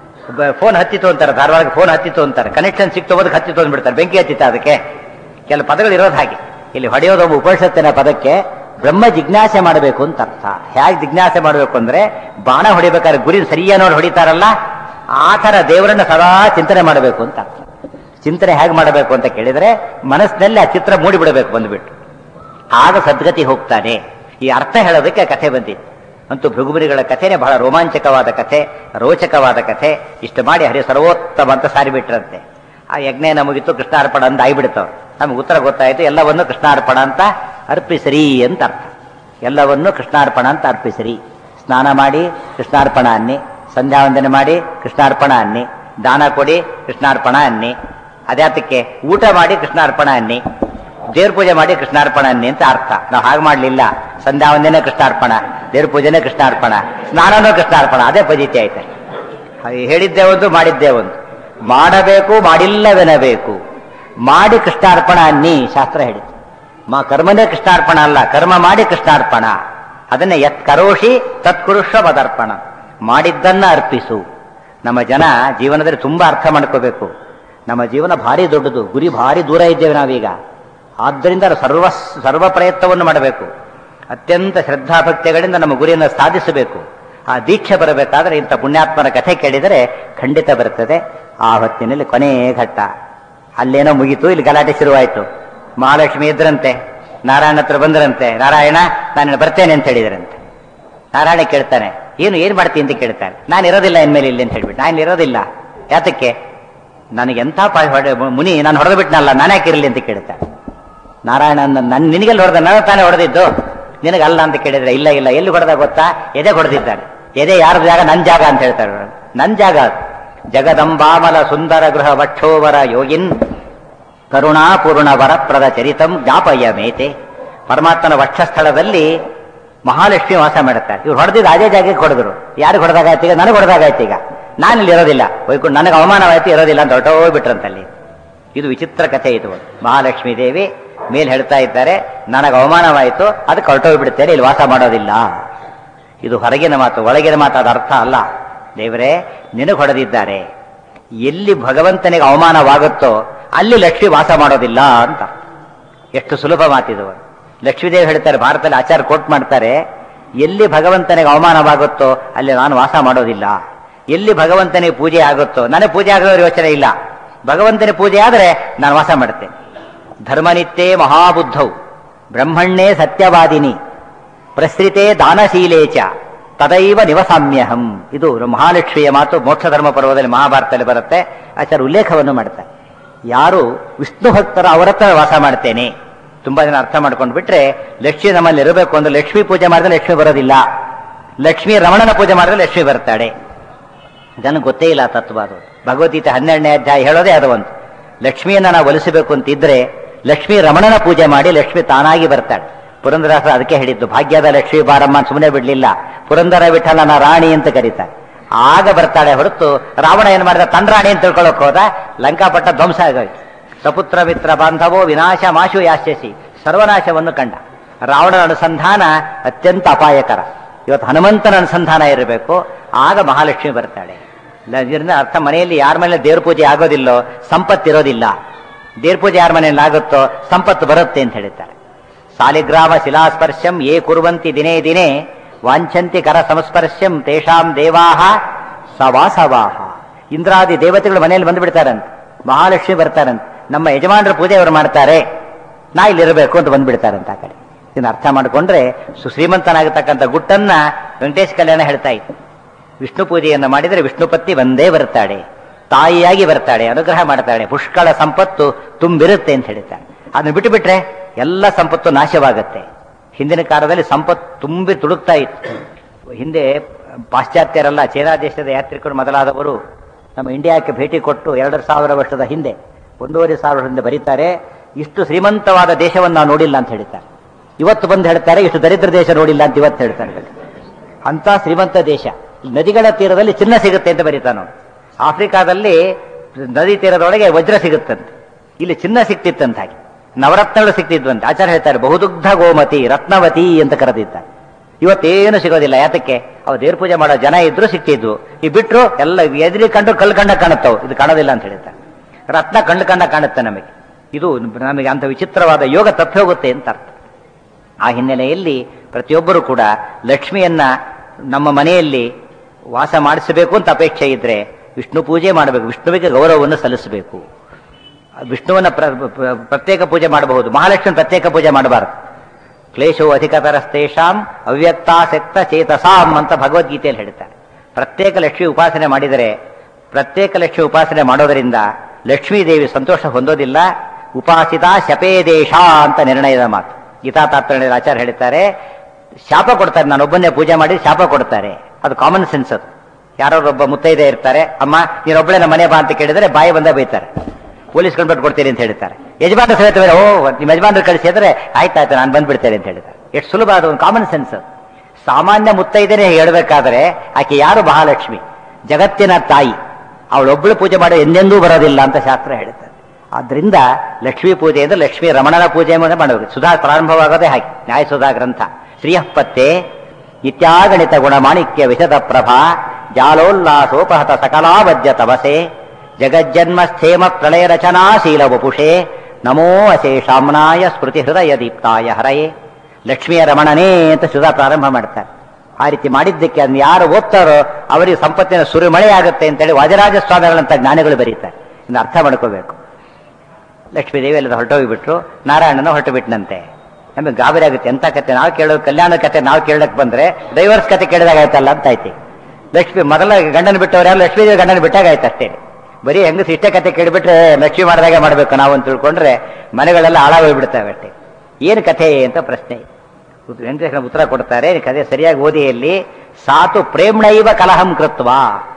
ಫೋನ್ ಹತ್ತಿತು ಅಂತಾರೆ ಧಾರವಾಡಕ್ಕೆ ಫೋನ್ ಹತ್ತಿತು ಅಂತಾರೆ ಕನೆಕ್ಷನ್ ಸಿಕ್ತು ಹೋದಕ್ಕೆ ಹತ್ತಿತು ಅಂದ್ಬಿಡ್ತಾರೆ ಬೆಂಕಿ ಹತ್ತಿತ್ತ ಅದಕ್ಕೆ ಕೆಲವು ಪದಗಳು ಇರೋದು ಹಾಗೆ ಇಲ್ಲಿ ಹೊಡೆಯೋದು ಒಬ್ಬ ಉಪನಿಷತ್ತಿನ ಪದಕ್ಕೆ ಬ್ರಹ್ಮ ಜಿಜ್ಞಾಸೆ ಮಾಡಬೇಕು ಅಂತ ಅರ್ಥ ಹೇಗೆ ಜಿಜ್ಞಾಸೆ ಮಾಡಬೇಕು ಅಂದ್ರೆ ಬಾಣ ಹೊಡಿಬೇಕಾದ್ರೆ ಗುರಿ ಸರಿಯಾಗಿ ನೋಡಿ ಹೊಡಿತಾರಲ್ಲ ಆ ಥರ ದೇವರನ್ನ ಸದಾ ಚಿಂತನೆ ಮಾಡಬೇಕು ಅಂತ ಅರ್ಥ ಚಿಂತನೆ ಹೇಗೆ ಮಾಡಬೇಕು ಅಂತ ಕೇಳಿದ್ರೆ ಮನಸ್ಸಿನಲ್ಲಿ ಆ ಚಿತ್ರ ಮೂಡಿಬಿಡಬೇಕು ಬಂದ್ಬಿಟ್ಟು ಆಗ ಸದ್ಗತಿ ಹೋಗ್ತಾನೆ ಈ ಅರ್ಥ ಹೇಳೋದಕ್ಕೆ ಕಥೆ ಬಂದಿತ್ತು ಅಂತೂ ಭೃಗುಮುನಿಗಳ ಕಥೆನೇ ಬಹಳ ರೋಮಾಂಚಕವಾದ ಕಥೆ ರೋಚಕವಾದ ಕಥೆ ಇಷ್ಟು ಮಾಡಿ ಹರಿ ಸರ್ವೋತ್ತಮ ಅಂತ ಸಾರಿಬಿಟ್ರಂತೆ ಆ ಯಜ್ಞ ಮುಗಿತು ಕೃಷ್ಣಾರ್ಪಣ ಅಂತ ಆಗಿಬಿಡ್ತವ್ರು ನಮ್ಗೆ ಉತ್ತರ ಗೊತ್ತಾಯ್ತು ಎಲ್ಲವನ್ನು ಕೃಷ್ಣಾರ್ಪಣ ಅಂತ ಅರ್ಪಿಸಿರಿ ಅಂತ ಅರ್ಥ ಎಲ್ಲವನ್ನು ಕೃಷ್ಣಾರ್ಪಣ ಅಂತ ಅರ್ಪಿಸಿರಿ ಸ್ನಾನ ಮಾಡಿ ಕೃಷ್ಣಾರ್ಪಣ ಅನ್ನಿ ಸಂಧ್ಯಾ ವಂದನೆ ಮಾಡಿ ಕೃಷ್ಣಾರ್ಪಣ ಅನ್ನಿ ದಾನ ಕೊಡಿ ಕೃಷ್ಣಾರ್ಪಣ ಅನ್ನಿ ಅದ್ಯಾತಕ್ಕೆ ಊಟ ಮಾಡಿ ಕೃಷ್ಣಾರ್ಪಣ ಅನ್ನಿ ದೇವ್ರ ಪೂಜೆ ಮಾಡಿ ಕೃಷ್ಣಾರ್ಪಣ ಅನ್ನಿ ಅಂತ ಅರ್ಥ ನಾವು ಹಾಗೆ ಮಾಡಲಿಲ್ಲ ಸಂಧ್ಯಾ ವಂದನೆ ಕೃಷ್ಣಾರ್ಪಣ ದೇವ್ರ ಪೂಜೆನೇ ಕೃಷ್ಣಾರ್ಪಣ ಸ್ನಾನನೂ ಕೃಷ್ಣಾರ್ಪಣ ಅದೇ ಪದ್ಧತಿ ಆಯ್ತು ಹಾಗೆ ಹೇಳಿದ್ದೇ ಒಂದು ಮಾಡಿದ್ದೇ ಒಂದು ಮಾಡಬೇಕು ಮಾಡಿಲ್ಲವೆನಬೇಕು ಮಾಡಿ ಕೃಷ್ಣಾರ್ಪಣ ಅನ್ನಿ ಶಾಸ್ತ್ರ ಹೇಳಿತು ಮಾ ಕರ್ಮನೇ ಕೃಷ್ಣಾರ್ಪಣ ಅಲ್ಲ ಕರ್ಮ ಮಾಡಿ ಕೃಷ್ಣಾರ್ಪಣ ಅದನ್ನೇ ಯತ್ ಕರೋಷಿ ತತ್ಕುರುಷ ಪದಾರ್ಪಣ ಮಾಡಿದ್ದನ್ನ ಅರ್ಪಿಸು ನಮ್ಮ ಜನ ಜೀವನದಲ್ಲಿ ತುಂಬಾ ಅರ್ಥ ಮಾಡ್ಕೋಬೇಕು ನಮ್ಮ ಜೀವನ ಭಾರಿ ದೊಡ್ಡದು ಗುರಿ ಭಾರಿ ದೂರ ಇದ್ದೇವೆ ನಾವೀಗ ಆದ್ದರಿಂದ ಸರ್ವ ಸರ್ವ ಪ್ರಯತ್ನವನ್ನು ಮಾಡಬೇಕು ಅತ್ಯಂತ ಶ್ರದ್ಧಾಭಕ್ತಿಗಳಿಂದ ನಮ್ಮ ಗುರಿಯನ್ನು ಸಾಧಿಸಬೇಕು ಆ ದೀಕ್ಷೆ ಬರಬೇಕಾದ್ರೆ ಇಂಥ ಪುಣ್ಯಾತ್ಮನ ಕಥೆ ಕೇಳಿದರೆ ಖಂಡಿತ ಬರ್ತದೆ ಆ ಹೊತ್ತಿನಲ್ಲಿ ಕೊನೆಯ ಘಟ್ಟ ಅಲ್ಲೇನೋ ಮುಗೀತು ಇಲ್ಲಿ ಗಲಾಟೆ ಶುರುವಾಯಿತು ಮಹಾಲಕ್ಷ್ಮಿ ಇದ್ರಂತೆ ನಾರಾಯಣ ಹತ್ರ ಬಂದ್ರಂತೆ ನಾರಾಯಣ ನಾನು ಬರ್ತೇನೆ ಅಂತ ಹೇಳಿದ್ರಂತೆ ನಾರಾಯಣ ಕೇಳ್ತಾನೆ ಏನು ಏನ್ ಮಾಡ್ತೀನಿ ಅಂತ ಕೇಳ್ತಾನೆ ನಾನು ಇರೋದಿಲ್ಲ ಇನ್ಮೇಲೆ ಇಲ್ಲಿ ಅಂತ ಹೇಳ್ಬಿಟ್ಟು ನಾನು ಇರೋದಿಲ್ಲ ಯಾತಕ್ಕೆ ನನಗೆ ಎಂಥ ಪ ಹೊಡೆ ಮುನಿ ನಾನು ಹೊಡೆದು ಬಿಟ್ನಲ್ಲ ನಾನು ಯಾಕೆ ಇರಲಿ ಅಂತ ಕೇಳ್ತಾನೆ ನಾರಾಯಣ ನನ್ನ ನಿನಗೆಲ್ಲ ಹೊಡೆದ ನಾನು ತಾನೇ ಹೊಡೆದಿದ್ದು ನಿನಗಲ್ಲ ಅಂತ ಕೇಳಿದ್ರೆ ಇಲ್ಲ ಇಲ್ಲ ಎಲ್ಲಿ ಹೊಡೆದ ಗೊತ್ತಾ ಎದೆ ಹೊಡೆದಿದ್ದಾನೆ ಎದೆ ಯಾರ ಜಾಗ ನನ್ನ ಜಾಗ ಅಂತ ಹೇಳ್ತಾರೆ ನನ್ನ ಜಾಗ ಅದು ಜಗದಂಬಾಮಲ ಸುಂದರ ಗೃಹ ವಕ್ಷೋವರ ಯೋಗಿನ್ ಕರುಣಾಪೂರ್ಣ ವರಪ್ರದ ಚರಿತಂ ಜ್ಞಾಪಯ್ಯ ಮೇತೆ ಪರಮಾತ್ಮನ ವಕ್ಷಸ್ಥಳದಲ್ಲಿ ಮಹಾಲಕ್ಷ್ಮಿ ವಾಸ ಮಾಡುತ್ತಾರೆ ಇವ್ರು ಹೊಡೆದಿದ್ದು ಅದೇ ಜಾಗಕ್ಕೆ ಹೊಡೆದ್ರು ಯಾರಿಗೆ ಹೊಡೆದಾಗಾಯ್ತು ಈಗ ನನಗೆ ಹೊಡೆದಾಗಾಯ್ತು ಈಗ ನಾನು ಇಲ್ಲಿ ಇರೋದಿಲ್ಲ ಹೋಯ್ಕೊಂಡು ನನಗೆ ಅವಮಾನವಾಯ್ತು ಇರೋದಿಲ್ಲ ಅಂತ ಹೊರಟೋಗ್ಬಿಟ್ರಂತಲ್ಲಿ ಇದು ವಿಚಿತ್ರ ಕಥೆ ಇದು ಮಹಾಲಕ್ಷ್ಮೀ ದೇವಿ ಮೇಲೆ ಹೇಳ್ತಾ ಇದ್ದಾರೆ ನನಗೆ ಅವಮಾನವಾಯಿತು ಅದಕ್ಕೆ ಹೊರಟೋಗ್ಬಿಡ್ತೇನೆ ಇಲ್ಲಿ ವಾಸ ಮಾಡೋದಿಲ್ಲ ಇದು ಹೊರಗಿನ ಮಾತು ಒಳಗಿನ ಮಾತು ಅದು ಅರ್ಥ ಅಲ್ಲ ದೇವರೇ ನಿನಗೆ ಹೊಡೆದಿದ್ದಾರೆ ಎಲ್ಲಿ ಭಗವಂತನಿಗೆ ಅವಮಾನವಾಗುತ್ತೋ ಅಲ್ಲಿ ಲಕ್ಷ್ಮಿ ವಾಸ ಮಾಡೋದಿಲ್ಲ ಅಂತ ಎಷ್ಟು ಸುಲಭ ಮಾತಿದು ಲಕ್ಷ್ಮೀದೇವಿ ಹೇಳ್ತಾರೆ ಭಾರತದಲ್ಲಿ ಆಚಾರ ಕೋಟ್ ಮಾಡ್ತಾರೆ ಎಲ್ಲಿ ಭಗವಂತನಿಗೆ ಅವಮಾನವಾಗುತ್ತೋ ಅಲ್ಲಿ ನಾನು ವಾಸ ಮಾಡೋದಿಲ್ಲ ಎಲ್ಲಿ ಭಗವಂತನಿಗೆ ಪೂಜೆ ಆಗುತ್ತೋ ನನಗೆ ಪೂಜೆ ಆಗೋ ಯೋಚನೆ ಇಲ್ಲ ಭಗವಂತನ ಪೂಜೆ ಆದರೆ ನಾನು ವಾಸ ಮಾಡುತ್ತೇನೆ ಧರ್ಮನಿತ್ಯೇ ಮಹಾಬುದ್ಧೌ ಬ್ರಹ್ಮಣ್ಣೇ ಸತ್ಯವಾದಿನಿ ಪ್ರಸೃತೆ ದಾನಶೀಲೇ ಚ ತದೈವ ನಿವಸಾಮ್ಯಹಂ ಇದು ಮಹಾಲಕ್ಷ್ಮಿಯ ಮಾತು ಮೋಕ್ಷ ಧರ್ಮ ಪರ್ವದಲ್ಲಿ ಮಹಾಭಾರತದಲ್ಲಿ ಬರುತ್ತೆ ಆಚಾರ ಉಲ್ಲೇಖವನ್ನು ಮಾಡ್ತಾರೆ ಯಾರು ವಿಷ್ಣು ಭಕ್ತರ ಅವರ ಹತ್ರ ವಾಸ ಮಾಡ್ತೇನೆ ತುಂಬಾ ಜನ ಅರ್ಥ ಮಾಡ್ಕೊಂಡು ಬಿಟ್ರೆ ಲಕ್ಷ್ಮಿ ನಮ್ಮಲ್ಲಿ ಇರಬೇಕು ಅಂದ್ರೆ ಲಕ್ಷ್ಮೀ ಪೂಜೆ ಮಾಡಿದ್ರೆ ಲಕ್ಷ್ಮಿ ಬರೋದಿಲ್ಲ ಲಕ್ಷ್ಮಿ ರಮಣನ ಪೂಜೆ ಮಾಡಿದ್ರೆ ಲಕ್ಷ್ಮಿ ಬರ್ತಾಳೆ ಜನಕ್ಕೆ ಗೊತ್ತೇ ಇಲ್ಲ ಆ ತತ್ವ ಅದು ಭಗವದ್ಗೀತೆ ಹನ್ನೆರಡನೇ ಅಧ್ಯಾಯ ಹೇಳೋದೇ ಅದು ಒಂದು ಲಕ್ಷ್ಮಿಯನ್ನ ನಾವು ಒಲಿಸಬೇಕು ಅಂತ ಇದ್ರೆ ಲಕ್ಷ್ಮಿ ರಮಣನ ಪೂಜೆ ಮಾಡಿ ಲಕ್ಷ್ಮಿ ತಾನಾಗಿ ಬರ್ತಾಳೆ ಪುರಂದರಾಸ ಅದಕ್ಕೆ ಹೇಳಿದ್ದು ಭಾಗ್ಯದ ಲಕ್ಷ್ಮಿ ಬಾರಮ್ಮ ಸುಮ್ಮನೆ ಬಿಡ್ಲಿಲ್ಲ ಪುರಂದರ ವಿಠಲನ ರಾಣಿ ಅಂತ ಕರೀತಾರೆ ಆಗ ಬರ್ತಾಳೆ ಹೊರತು ರಾವಣ ಏನ್ ಮಾಡಿದ ತನ್ನ ರಾಣಿ ಅಂತ ತಿಳ್ಕೊಳ್ಳೋಕೆ ಹೋದ ಲಂಕಾಪಟ್ಟ ಧ್ವಂಸ ಆಗೋಯ್ತು ಸಪುತ್ರ ಮಿತ್ರ ಬಾಂಧವೋ ವಿನಾಶ ಮಾಶು ಯಾಸ್ಯಸಿ ಸರ್ವನಾಶವನ್ನು ಕಂಡ ರಾವಣನ ಅನುಸಂಧಾನ ಅತ್ಯಂತ ಅಪಾಯಕರ ಇವತ್ತು ಹನುಮಂತನ ಅನುಸಂಧಾನ ಇರಬೇಕು ಆಗ ಮಹಾಲಕ್ಷ್ಮಿ ಬರ್ತಾಳೆ ಲ- ಇದರಿಂದ ಅರ್ಥ ಮನೆಯಲ್ಲಿ ಯಾರ ಮನೇಲಿ ದೇವ್ರ ಪೂಜೆ ಆಗೋದಿಲ್ಲೋ ಸಂಪತ್ತಿರೋದಿಲ್ಲ ದೇವ್ರ ಪೂಜೆ ಯಾರ ಮನೆಯಲ್ಲಿ ಆಗುತ್ತೋ ಸಂಪತ್ತು ಬರುತ್ತೆ ಅಂತ ಹೇಳ್ತಾರೆ ಸಾಲಿಗ್ರಾಮ ಶಿಲಾಸ್ಪರ್ಶಂ ಯೇ ಕುರುವಂತಿ ದಿನೇ ದಿನೇ ವಾಂಛಂತಿ ಕರ ಸಂಸ್ಪರ್ಶಂ ತೇಷಾಂ ದೇವಾಹ ಸವಾಸವಾಹ ಇಂದ್ರಾದಿ ದೇವತೆಗಳು ಮನೆಯಲ್ಲಿ ಬಂದ್ಬಿಡ್ತಾರಂತೆ ಮಹಾಲಕ್ಷ್ಮಿ ಬರ್ತಾರಂತೆ ನಮ್ಮ ಯಜಮಾನರ ಪೂಜೆ ಅವರು ಮಾಡ್ತಾರೆ ನಾ ಇಲ್ಲಿರಬೇಕು ಅಂತ ಬಂದ್ಬಿಡ್ತಾರಂತ ಆ ಕಡೆ ಇದನ್ನ ಅರ್ಥ ಮಾಡಿಕೊಂಡ್ರೆ ಸುಶ್ರೀಮಂತನಾಗತಕ್ಕಂಥ ಗುಟ್ಟನ್ನ ವೆಂಕಟೇಶ್ ಕಲ್ಯಾಣ ಹೇಳ್ತಾ ಇತ್ತು ವಿಷ್ಣು ಪೂಜೆಯನ್ನು ಮಾಡಿದರೆ ವಿಷ್ಣುಪತ್ನಿ ಒಂದೇ ಬರ್ತಾಳೆ ತಾಯಿಯಾಗಿ ಬರ್ತಾಳೆ ಅನುಗ್ರಹ ಮಾಡ್ತಾಳೆ ಪುಷ್ಕಳ ಸಂಪತ್ತು ತುಂಬಿರುತ್ತೆ ಅಂತ ಹೇಳ್ತಾಳೆ ಅದನ್ನ ಬಿಟ್ಟು ಬಿಟ್ರೆ ಎಲ್ಲ ಸಂಪತ್ತು ನಾಶವಾಗುತ್ತೆ ಹಿಂದಿನ ಕಾಲದಲ್ಲಿ ಸಂಪತ್ತು ತುಂಬಿ ತುಡುಕ್ತಾ ಇತ್ತು ಹಿಂದೆ ಪಾಶ್ಚಾತ್ಯರೆಲ್ಲ ಚೀನಾ ದೇಶದ ಯಾತ್ರಿಕರು ಮೊದಲಾದವರು ನಮ್ಮ ಇಂಡಿಯಾಕ್ಕೆ ಭೇಟಿ ಕೊಟ್ಟು ಎರಡು ಸಾವಿರ ವರ್ಷದ ಹಿಂದೆ ಒಂದೂವರೆ ಸಾವಿರ ಹಿಂದೆ ಬರೀತಾರೆ ಇಷ್ಟು ಶ್ರೀಮಂತವಾದ ದೇಶವನ್ನು ನಾವು ನೋಡಿಲ್ಲ ಅಂತ ಹೇಳ್ತಾರೆ ಇವತ್ತು ಬಂದು ಹೇಳ್ತಾರೆ ಇಷ್ಟು ದರಿದ್ರ ದೇಶ ನೋಡಿಲ್ಲ ಅಂತ ಇವತ್ತು ಹೇಳ್ತಾರೆ ಅಂತ ಶ್ರೀಮಂತ ದೇಶ ನದಿಗಳ ತೀರದಲ್ಲಿ ಚಿನ್ನ ಸಿಗುತ್ತೆ ಅಂತ ಬರೀತಾನು ಆಫ್ರಿಕಾದಲ್ಲಿ ನದಿ ತೀರದೊಳಗೆ ವಜ್ರ ಸಿಗುತ್ತಂತೆ ಇಲ್ಲಿ ಚಿನ್ನ ಸಿಕ್ತಿತ್ತಂತ ಹಾಗೆ ನವರತ್ನಗಳು ಸಿಕ್ತಿದ್ವಂತೆ ಆಚಾರ್ಯ ಹೇಳ್ತಾರೆ ಬಹುದುಗ್ಧ ಗೋಮತಿ ರತ್ನವತಿ ಅಂತ ಕರೆದಿದ್ದಾರೆ ಇವತ್ತೇನು ಸಿಗೋದಿಲ್ಲ ಯಾತಕ್ಕೆ ಅವ ದೇವ್ರ ಪೂಜೆ ಮಾಡೋ ಜನ ಇದ್ರು ಸಿಕ್ತಿದ್ವು ಈ ಬಿಟ್ರು ಎಲ್ಲ ಎದುರಿ ಕಂಡು ಕಲ್ಲು ಕಂಡ ಕಾಣುತ್ತವು ಇದು ಕಾಣೋದಿಲ್ಲ ಅಂತ ಹೇಳ್ತಾರೆ ರತ್ನ ಕಂಡು ಕಂಡ ಕಾಣುತ್ತೆ ನಮಗೆ ಇದು ನಮಗೆ ಅಂತ ವಿಚಿತ್ರವಾದ ಯೋಗ ತಪ್ಪಿ ಹೋಗುತ್ತೆ ಅಂತ ಅರ್ಥ ಆ ಹಿನ್ನೆಲೆಯಲ್ಲಿ ಪ್ರತಿಯೊಬ್ಬರು ಕೂಡ ಲಕ್ಷ್ಮಿಯನ್ನ ನಮ್ಮ ಮನೆಯಲ್ಲಿ ವಾಸ ಮಾಡಿಸಬೇಕು ಅಂತ ಅಪೇಕ್ಷೆ ಇದ್ರೆ ವಿಷ್ಣು ಪೂಜೆ ಮಾಡಬೇಕು ವಿಷ್ಣುವಿಗೆ ಗೌರವವನ್ನು ಸಲ್ಲಿಸಬೇಕು ವಿಷ್ಣುವನ್ನ ಪ್ರ- ಪ್ರ- ಪ್ರತ್ಯೇಕ ಪೂಜೆ ಮಾಡಬಹುದು ಮಹಾಲಕ್ಷ್ಮಿ ಪ್ರತ್ಯೇಕ ಪೂಜೆ ಮಾಡಬಾರದು ಕ್ಲೇಶವು ಅಧಿಕತರಸ್ತೇಷಾಂ ಅವ್ಯಕ್ತಾಸಕ್ತ ಚೇತಸಾಂ ಅಂತ ಭಗವದ್ಗೀತೆಯಲ್ಲಿ ಹೇಳ್ತಾರೆ ಪ್ರತ್ಯೇಕ ಲಕ್ಷ್ಮಿ ಉಪಾಸನೆ ಮಾಡಿದರೆ ಪ್ರತ್ಯೇಕ ಲಕ್ಷ್ಮಿ ಉಪಾಸನೆ ಮಾಡೋದರಿಂದ ಲಕ್ಷ್ಮೀ ದೇವಿ ಸಂತೋಷ ಹೊಂದೋದಿಲ್ಲ ಉಪಾಸಿತ ಶಪೇದೇಶ ಅಂತ ನಿರ್ಣಯದ ಮಾತು ಗೀತಾ ತಾತ್ಪರ್ಯದ ಆಚಾರ್ಯ ಹೇಳ್ತಾರೆ ಶಾಪ ಕೊಡ್ತಾರೆ ನಾನೊಬ್ಬನ್ನೇ ಪೂಜೆ ಮಾಡಿ ಶಾಪ ಕೊಡ್ತಾರೆ ಅದು ಕಾಮನ್ ಸೆನ್ಸ್ ಅದು ಯಾರೋ ಒಬ್ಬ ಮುತ್ತೈದೆ ಇರ್ತಾರೆ ಅಮ್ಮ ನೀನೊಬ್ಬಳೇ ನಮ್ಮ ಮನೆ ಬಾ ಅಂತ ಕೇಳಿದ್ರೆ ಬಾಯಿ ಬಂದ ಬೈತಾರೆ ಪೊಲೀಸ್ ಕಂಡ್ಬಿಟ್ಟು ಕೊಡ್ತೀನಿ ಅಂತ ಹೇಳ್ತಾರೆ ಯಜಮಾನ ಸಮೇತ ಬೇರೆ, ಓ ನಿಮ್ಮ ಯಜಮಾನರು ಕಳಿಸಿದ್ರೆ ಆಯ್ತಾಯ್ತು ನಾನು ಬಂದ್ಬಿಡ್ತೇನೆ ಅಂತ ಹೇಳ್ತಾರೆ ಎಷ್ಟು ಸುಲಭ ಅದು ಒಂದು ಕಾಮನ್ ಸೆನ್ಸ್ ಸಾಮಾನ್ಯ ಮುತ್ತೈದೆನೆ ಹೇಳಬೇಕಾದ್ರೆ ಆಕೆ ಯಾರು ಮಹಾಲಕ್ಷ್ಮಿ ಜಗತ್ತಿನ ತಾಯಿ ಅವಳೊಬ್ಬಳು ಪೂಜೆ ಮಾಡೋ ಎಂದೆಂದೂ ಬರೋದಿಲ್ಲ ಅಂತ ಶಾಸ್ತ್ರ ಹೇಳುತ್ತದೆ ಆದ್ರಿಂದ ಲಕ್ಷ್ಮೀ ಪೂಜೆ ಅಂದ್ರೆ ಲಕ್ಷ್ಮೀ ರಮಣನ ಪೂಜೆ ಮಾಡಬೇಕು ಸುಧಾ ಪ್ರಾರಂಭವಾಗೋದೇ ಹಾಗೆ ನ್ಯಾಯ ಸುಧಾ ಗ್ರಂಥ ಶ್ರೀಯಃಪತ್ತೆ ಇತ್ಯಾಗಣಿತ ಗುಣಮಾಣಿಕ್ಯ ವಿಶದ ಪ್ರಭಾ ಜಾಲೋಲ್ಲಾಸೋಪಹತ ಸಕಲಾವದ್ಯ ತವಸೆ ಜಗಜ್ಜನ್ಮ ಸ್ಥೇಮ ಪ್ರಳಯ ರಚನಾಶೀಲ ವಪುಷೆ ನಮೋ ಅಶೇಷಾಮ್ನಾಯ ಸ್ಮೃತಿ ಹೃದಯ ದೀಪ್ತಾಯ ಹರಯೇ ಲಕ್ಷ್ಮಿಯ ರಮಣನೇ ಅಂತ ಸುಧಾ ಪ್ರಾರಂಭ ಮಾಡ್ತಾರೆ ಆ ರೀತಿ ಮಾಡಿದ್ದಕ್ಕೆ ಅದನ್ನ ಯಾರು ಓದ್ತಾರೋ ಅವರಿಗೆ ಸಂಪತ್ತಿನ ಸುರಿಮಳೆ ಆಗುತ್ತೆ ಅಂತೇಳಿ ವಾಜರಾಜ ಸ್ವಾಮಿಗಳಂತ ಜ್ಞಾನಿಗಳು ಬರೀತಾರೆ ಇನ್ನು ಅರ್ಥ ಮಾಡ್ಕೋಬೇಕು ಲಕ್ಷ್ಮೀದೇವಿ ಎಲ್ಲ ಹೊರಟೋಗಿಬಿಟ್ರು ನಾರಾಯಣನ ಹೊರಟು ಬಿಟ್ನಂತೆ ನಮಗೆ ಗಾಬರಿ ಆಗುತ್ತೆ ಎಂತ ಕತೆ ನಾವು ಕೇಳೋದು ಕಲ್ಯಾಣ ಕತೆ ನಾವು ಕೇಳಕ್ ಬಂದ್ರೆ ಡೈವರ್ಸ್ ಕತೆ ಕೇಳಿದಾಗ ಆಯ್ತಲ್ಲ ಅಂತ ಐತಿ ಲಕ್ಷ್ಮಿ ಮೊದಲ ಗಂಡನ ಬಿಟ್ಟವ್ರು ಯಾರು ಲಕ್ಷ್ಮೀದೇವಿ ಗಂಡನ ಬಿಟ್ಟಾಗ ಆಯ್ತು ಅಷ್ಟೇ ಬರೀ ಹೆಂಗಸ್ ಇಷ್ಟೇ ಕತೆ ಕೇಳಿಬಿಟ್ರೆ ಲಕ್ಷ್ಮಿ ಮಾಡಿದಾಗೆ ಮಾಡ್ಬೇಕು ನಾವು ಅಂತ ತಿಳ್ಕೊಂಡ್ರೆ ಮನೆಗಳೆಲ್ಲ ಹಾಳಾಗೋಗ್ಬಿಡ್ತಾವೆ ಅಷ್ಟೇ ಏನು ಕಥೆ ಅಂತ ಪ್ರಶ್ನೆ ವೆಂಕಟೇಶ್ವರ ಉತ್ತರ ಕೊಡ್ತಾರೆ ಈ ಕಥೆ ಸರಿಯಾಗಿ ಓದಿಯಲ್ಲಿ ಸಾತು ಪ್ರೇಮ್ಣೈವ ಕಲಹಂ ಕೃತ್ವ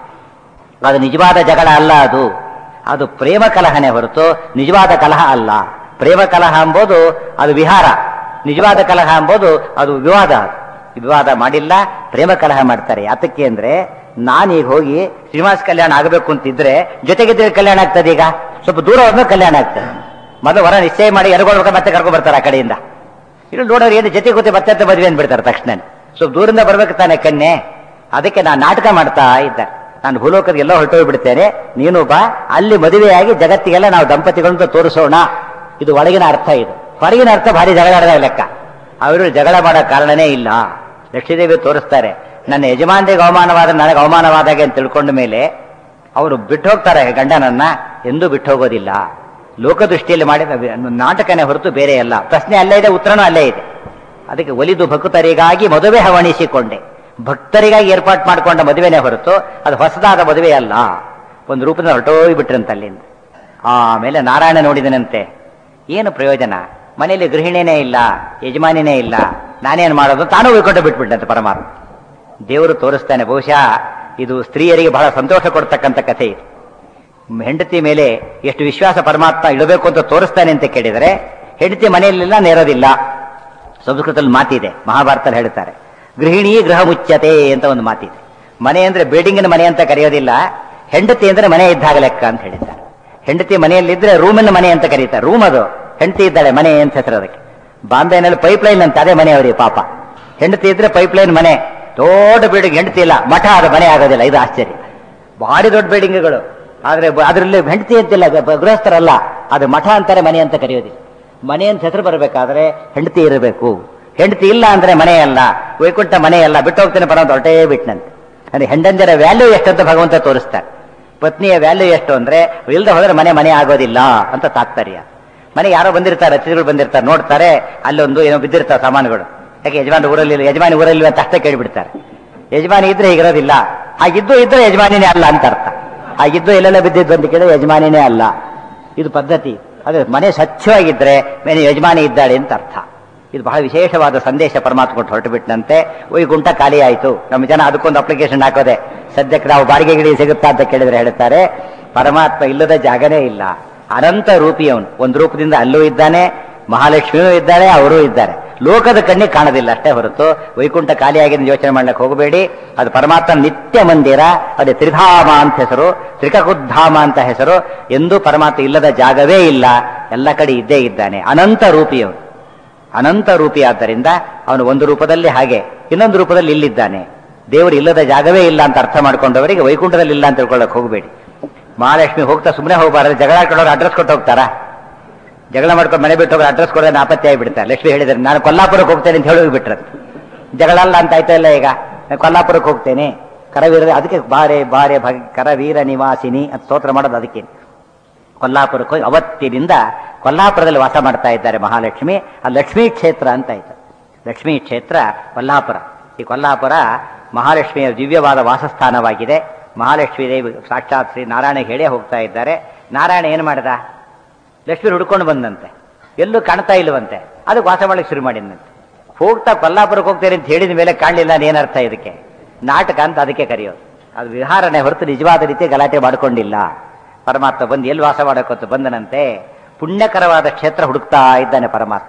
ಅದು ನಿಜವಾದ ಜಗಳ ಅಲ್ಲ ಅದು ಅದು ಪ್ರೇಮ ಕಲಹನೇ ಹೊರತು ನಿಜವಾದ ಕಲಹ ಅಲ್ಲ ಪ್ರೇಮ ಕಲಹ ಎಂಬುದು ಅದು ವಿಹಾರ ನಿಜವಾದ ಕಲಹ ಎಂಬುದು ಅದು ವಿವಾದ ವಿವಾದ ಮಾಡಿಲ್ಲ ಪ್ರೇಮ ಕಲಹ ಮಾಡ್ತಾರೆ ಯಾತಕ್ಕೆ ಅಂದ್ರೆ ನಾನೀಗ ಹೋಗಿ ಶ್ರೀನಿವಾಸ ಕಲ್ಯಾಣ ಆಗಬೇಕು ಅಂತಿದ್ರೆ ಜೊತೆಗಿದ್ರೆ ಕಲ್ಯಾಣ ಆಗ್ತದೆ ಈಗ ಸ್ವಲ್ಪ ದೂರ ಹೋದ್ಮೇಲೆ ಕಲ್ಯಾಣ ಆಗ್ತದೆ ಮೊದಲು ವರ ನಿಶ್ಚಯ ಮಾಡಿ ಎರಗೊಳ್ಬೇಕು ಮತ್ತೆ ಕರ್ಕೊಂಡ್ ಬರ್ತಾರೆ ಆ ಕಡೆಯಿಂದ ಇಲ್ಲಿ ನೋಡೋರು ಏನು ಜೊತೆ ಕೂತಿ ಮತ್ತೆ ಅಂತ ಮದುವೆ ಅಂದ್ಬಿಡ್ತಾರೆ ತಕ್ಷಣ ಸ್ವಲ್ಪ ದೂರಿಂದ ಬರ್ಬೇಕು ತಾನೆ ಕನ್ಯೆ ಅದಕ್ಕೆ ನಾನು ನಾಟಕ ಮಾಡ್ತಾ ಇದ್ದೆ ನಾನು ಭೂಲೋಕದ ಎಲ್ಲ ಹೊರಟೋಗ್ಬಿಡ್ತೇನೆ ನೀನು ಬಾ ಅಲ್ಲಿ ಮದುವೆಯಾಗಿ ಜಗತ್ತಿಗೆಲ್ಲ ನಾವು ದಂಪತಿಗಳಂತ ತೋರಿಸೋಣ ಇದು ಒಳಗಿನ ಅರ್ಥ ಇದು ಹೊರಗಿನ ಅರ್ಥ ಭಾರಿ ಜಗಳ ಲೆಕ್ಕ ಅವರು ಜಗಳ ಮಾಡೋ ಕಾರಣನೇ ಇಲ್ಲ ಲಕ್ಷ್ಮೀದೇವಿ ತೋರಿಸ್ತಾರೆ ನನ್ನ ಯಜಮಾನರಿಗೆ ಅವಮಾನವಾದ ನನಗೆ ಅವಮಾನವಾದಾಗೆ ಅಂತ ತಿಳ್ಕೊಂಡ ಮೇಲೆ ಅವರು ಬಿಟ್ಟು ಹೋಗ್ತಾರೆ ಗಂಡನನ್ನ ಎಂದೂ ಬಿಟ್ಟು ಹೋಗೋದಿಲ್ಲ ಲೋಕದೃಷ್ಟಿಯಲ್ಲಿ ಮಾಡಿದ ನಾಟಕನೇ ಹೊರತು ಬೇರೆ ಅಲ್ಲ ಪ್ರಶ್ನೆ ಅಲ್ಲೇ ಇದೆ ಉತ್ತರನೂ ಅಲ್ಲೇ ಇದೆ ಅದಕ್ಕೆ ಒಲಿದು ಭಕ್ತರಿಗಾಗಿ ಮದುವೆ ಹವಣಿಸಿಕೊಂಡೆ ಭಕ್ತರಿಗಾಗಿ ಏರ್ಪಾಟ್ ಮಾಡಿಕೊಂಡ ಮದುವೆನೇ ಹೊರತು ಅದು ಹೊಸದಾದ ಮದುವೆ ಅಲ್ಲ ಒಂದು ರೂಪದಿಂದ ಹೊರಟೋಗ್ಬಿಟ್ರಂತ ಅಲ್ಲಿಂದ ಆಮೇಲೆ ನಾರಾಯಣ ನೋಡಿದನಂತೆ ಏನು ಪ್ರಯೋಜನ ಮನೆಯಲ್ಲಿ ಗೃಹಿಣಿನೇ ಇಲ್ಲ ಯಜಮಾನಿನೇ ಇಲ್ಲ ನಾನೇನು ಮಾಡೋದು ತಾನೂ ಉಳ್ಕೊಂಡು ಬಿಟ್ಬಿಟ್ಟಂತೆ ಪರಮಾತ್ಮ ದೇವರು ತೋರಿಸ್ತಾನೆ ಬಹುಶಃ ಇದು ಸ್ತ್ರೀಯರಿಗೆ ಬಹಳ ಸಂತೋಷ ಕೊಡ್ತಕ್ಕಂಥ ಕಥೆ ಇದು ಹೆಂಡತಿ ಮೇಲೆ ಎಷ್ಟು ವಿಶ್ವಾಸ ಪರಮಾತ್ಮ ಇಡಬೇಕು ಅಂತ ತೋರಿಸ್ತಾನೆ ಅಂತ ಕೇಳಿದರೆ ಹೆಂಡತಿ ಮನೆಯಲ್ಲೆಲ್ಲ ನೇರೋದಿಲ್ಲ ಸಂಸ್ಕೃತದಲ್ಲಿ ಮಾತಿದೆ ಮಹಾಭಾರತದಲ್ಲಿ ಹೇಳ್ತಾರೆ ಗೃಹಿಣಿ ಗೃಹ ಮುಚ್ಚತೆ ಅಂತ ಒಂದು ಮಾತಿದೆ ಮನೆ ಅಂದ್ರೆ ಬಿಲ್ಡಿಂಗಿನ ಮನೆ ಅಂತ ಕರೆಯೋದಿಲ್ಲ ಹೆಂಡತಿ ಅಂದ್ರೆ ಮನೆ ಇದ್ದಾಗ ಲೆಕ್ಕ ಅಂತ ಹೇಳಿದ್ದಾರೆ ಹೆಂಡತಿ ಮನೆಯಲ್ಲಿದ್ರೆ ರೂಮಿನ ಮನೆ ಅಂತ ಕರೀತಾರೆ ರೂಮ್ ಅದು ಹೆಂಡತಿ ಇದ್ದಾಳೆ ಮನೆ ಅಂತ ಹೆಸರು ಅದಕ್ಕೆ ಬಾಂಬೆನಲ್ಲಿ ಪೈಪ್ ಲೈನ್ ಅಂತ ಅದೇ ಮನೆ ಅವರಿಗೆ ಪಾಪ ಹೆಂಡತಿ ಇದ್ರೆ ಪೈಪ್ ಲೈನ್ ಮನೆ ದೊಡ್ಡ ಬಿಲ್ಡಿಂಗ್ ಹೆಂಡತಿ ಇಲ್ಲ ಮಠ ಅದು ಮನೆ ಆಗೋದಿಲ್ಲ ಇದು ಆಶ್ಚರ್ಯ ಭಾರಿ ದೊಡ್ಡ ಬಿಲ್ಡಿಂಗ್ಗಳು ಆದ್ರೆ ಬ- ಅದರಲ್ಲಿ ಹೆಂಡತಿ ಅಂತಿಲ್ಲ ಬ- ಗೃಹಸ್ಥರಲ್ಲ ಅದು ಮಠ ಅಂತಾರೆ ಮನೆ ಅಂತ ಕರೆಯೋದಿಲ್ಲ ಮನೆ ಅಂತ ಹೆಸರು ಬರಬೇಕಾದ್ರೆ ಹೆಂಡತಿ ಇರಬೇಕು ಹೆಂಡತಿ ಇಲ್ಲ ಅಂದ್ರೆ ಮನೆ ಅಲ್ಲ ವೈಕುಂಠ ಮನೆ ಅಲ್ಲ ಬಿಟ್ಟು ಹೋಗ್ತೇನೆ ಬರೋ ಹೊರಟೇ ಬಿಟ್ನಂತೆ ಅಂದ್ರೆ ಹೆಂಡಂದಿರ ವ್ಯಾಲ್ಯೂ ಎಷ್ಟಂತ ಭಗವಂತ ತೋರಿಸ್ತಾರೆ ಪತ್ನಿಯ ವ್ಯಾಲ್ಯೂ ಎಷ್ಟು ಅಂದ್ರೆ ಇಲ್ದ ಹೋದ್ರೆ ಮನೆ ಮನೆ ಆಗೋದಿಲ್ಲ ಅಂತ ತಾತ್ಪರ್ಯ ಮನೆ ಯಾರೋ ಬಂದಿರ್ತಾರೆ ಅತಿಥಿಗಳು ಬಂದಿರ್ತಾರೆ ನೋಡ್ತಾರೆ ಅಲ್ಲೊಂದು ಏನೋ ಬಿದ್ದಿರ್ತಾರೆ ಸಾಮಾನುಗಳು ಯಾಕೆ ಯಜಮಾನ ಊರಲ್ಲಿ ಇಲ್ಲ, ಯಜಮಾನಿ ಊರಲ್ಲಿ ಅಂತ ಅಷ್ಟೇ ಕೇಳಿಬಿಡ್ತಾರೆ ಯಜಮಾನಿ ಇದ್ರೆ ಹೀಗಿರೋದಿಲ್ಲ ಹಾಗಿದ್ದು ಇದ್ರೆ ಯಜಮಾನಿನೇ ಅಲ್ಲ ಅಂತ ಅರ್ಥ ಹಾಗಿದ್ದು ಎಲ್ಲೆಲ್ಲ ಬಿದ್ದಿದ್ದು ಅಂತ ಕೇಳಿದ್ರೆ ಯಜಮಾನಿನೇ ಅಲ್ಲ ಇದು ಪದ್ಧತಿ ಅದೇ ಮನೆ ಸ್ವಚ್ಛವಾಗಿದ್ರೆ ಮನೆ ಯಜಮಾನಿ ಇದ್ದಾಳೆ ಅಂತ ಅರ್ಥ ಇದು ಬಹಳ ವಿಶೇಷವಾದ ಸಂದೇಶ ಪರಮಾತ್ಮ ಕೊಟ್ಟು ಹೊರಟು ಬಿಟ್ಟಂತೆ ವೈಕುಂಠ ಖಾಲಿ ಆಯಿತು ನಮ್ಮ ಜನ ಅದಕ್ಕೊಂದು ಅಪ್ಲಿಕೇಶನ್ ಹಾಕೋದೆ ಸದ್ಯಕ್ಕೆ ನಾವು ಬಾಡಿಗೆ ಗಿಡಿ ಸಿಗುತ್ತಾ ಅಂತ ಕೇಳಿದ್ರೆ ಹೇಳ್ತಾರೆ ಪರಮಾತ್ಮ ಇಲ್ಲದ ಜಾಗನೇ ಇಲ್ಲ ಅನಂತ ರೂಪಿ ಅವನು ಒಂದು ರೂಪದಿಂದ ಅಲ್ಲೂ ಇದ್ದಾನೆ ಮಹಾಲಕ್ಷ್ಮಿಯೂ ಇದ್ದಾಳೆ ಅವರೂ ಇದ್ದಾರೆ ಲೋಕದ ಕಣ್ಣಿಗೆ ಕಾಣೋದಿಲ್ಲ ಅಷ್ಟೇ ಹೊರತು ವೈಕುಂಠ ಖಾಲಿಯಾಗಿದೆ ಯೋಚನೆ ಮಾಡ್ಲಿಕ್ಕೆ ಹೋಗಬೇಡಿ ಅದು ಪರಮಾತ್ಮ ನಿತ್ಯ ಮಂದಿರ ಅದೇ ತ್ರಿಧಾಮ ಅಂತ ಹೆಸರು ತ್ರಿಕಕುದ್ಧಾಮ ಅಂತ ಹೆಸರು ಎಂದೂ ಪರಮಾತ್ಮ ಇಲ್ಲದ ಜಾಗವೇ ಇಲ್ಲ ಎಲ್ಲ ಕಡೆ ಇದ್ದೇ ಇದ್ದಾನೆ ಅನಂತ ರೂಪಿಯವನು ಅನಂತ ರೂಪಿ ಆದ್ದರಿಂದ ಅವನು ಒಂದು ರೂಪದಲ್ಲಿ ಹಾಗೆ ಇನ್ನೊಂದು ರೂಪದಲ್ಲಿ ಇಲ್ಲಿದ್ದಾನೆ ದೇವರು ಇಲ್ಲದ ಜಾಗವೇ ಇಲ್ಲ ಅಂತ ಅರ್ಥ ಮಾಡ್ಕೊಂಡವರಿಗೆ ವೈಕುಂಠದಲ್ಲಿ ಇಲ್ಲ ಅಂತ ತಿಳ್ಕೊಳ್ಳಕ್ ಹೋಗಬೇಡಿ ಮಹಾಲಕ್ಷ್ಮಿ ಹೋಗ್ತಾ ಸುಮ್ಮನೆ ಹೋಗಬಾರದು ಜಗಳ ಆಡ್ಕೊಂಡವ್ರು ಅಡ್ರೆಸ್ ಕೊಟ್ಟು ಹೋಗ್ತಾರಾ ಜಗಳ ಮಾಡ್ಕೊಂಡು ಮನೆ ಬಿಟ್ಟು ಹೋಗಿ ಅಡ್ರೆಸ್ ಕೊಡೋದು ನಾಪತ್ತೆ ಆಗಿಬಿಡ್ತಾರೆ ಲಕ್ಷ್ಮಿ ಹೇಳಿದ್ರೆ ನಾನು ಕೊಲ್ಲಾಪುರಕ್ಕೆ ಹೋಗ್ತೇನೆ ಅಂತ ಹೇಳಿ ಹೋಗ್ಬಿಟ್ರೆ ಜಗಳ ಅಲ್ಲ ಅಂತ ಆಯ್ತಾ ಇಲ್ಲ ಈಗ ನಾನು ಕೊಲ್ಲಾಪುರಕ್ಕೆ ಹೋಗ್ತೇನೆ ಕರವೀರ ಅದಕ್ಕೆ ಬಾರೆ ಬಾರೆ ಭಗ ಕರವೀರ ನಿವಾಸಿನಿ ಅಂತ ಸ್ತೋತ್ರ ಮಾಡೋದು ಅದಕ್ಕೆ ಕೊಲ್ಲಾಪುರಕ್ಕೆ ಹೋಗಿ ಅವತ್ತಿನಿಂದ ಕೊಲ್ಲಾಪುರದಲ್ಲಿ ವಾಸ ಮಾಡ್ತಾ ಇದ್ದಾರೆ ಮಹಾಲಕ್ಷ್ಮಿ ಆ ಲಕ್ಷ್ಮೀ ಕ್ಷೇತ್ರ ಅಂತ ಆಯ್ತು ಲಕ್ಷ್ಮೀ ಕ್ಷೇತ್ರ ಕೊಲ್ಲಾಪುರ ಈ ಕೊಲ್ಲಾಪುರ ಮಹಾಲಕ್ಷ್ಮಿಯ ದಿವ್ಯವಾದ ವಾಸಸ್ಥಾನವಾಗಿದೆ ಮಹಾಲಕ್ಷ್ಮೀ ದೇವಿ ಸಾಕ್ಷಾತ್ ಶ್ರೀ ನಾರಾಯಣ ಹೇಳೇ ಹೋಗ್ತಾ ಇದ್ದಾರೆ ನಾರಾಯಣ ಏನು ಮಾಡಿದ ಲಕ್ಷ್ಮಿ ಹುಡ್ಕೊಂಡು ಬಂದಂತೆ ಎಲ್ಲೂ ಕಾಣ್ತಾ ಇಲ್ವಂತೆ ಅದಕ್ಕೆ ವಾಸ ಮಾಡಲಿಕ್ಕೆ ಶುರು ಮಾಡಿದಂತೆ ಹೋಗ್ತಾ ಕೊಲ್ಲಾಪುರಕ್ಕೆ ಹೋಗ್ತೇನೆ ಅಂತ ಹೇಳಿದ ಮೇಲೆ ಕಾಣಲಿಲ್ಲ ಏನರ್ಥ ಇದಕ್ಕೆ ನಾಟಕ ಅಂತ ಅದಕ್ಕೆ ಕರೆಯೋದು ಅದು ವಿಹಾರನೆ ಹೊರತು ನಿಜವಾದ ರೀತಿ ಗಲಾಟೆ ಮಾಡಿಕೊಂಡಿಲ್ಲ ಪರಮಾತ್ಮ ಬಂದು ಎಲ್ಲಿ ವಾಸ ಮಾಡಕ್ಕಂತ ಬಂದನಂತೆ ಪುಣ್ಯಕರವಾದ ಕ್ಷೇತ್ರ ಹುಡುಕ್ತಾ ಇದ್ದಾನೆ ಪರಮಾತ್ಮ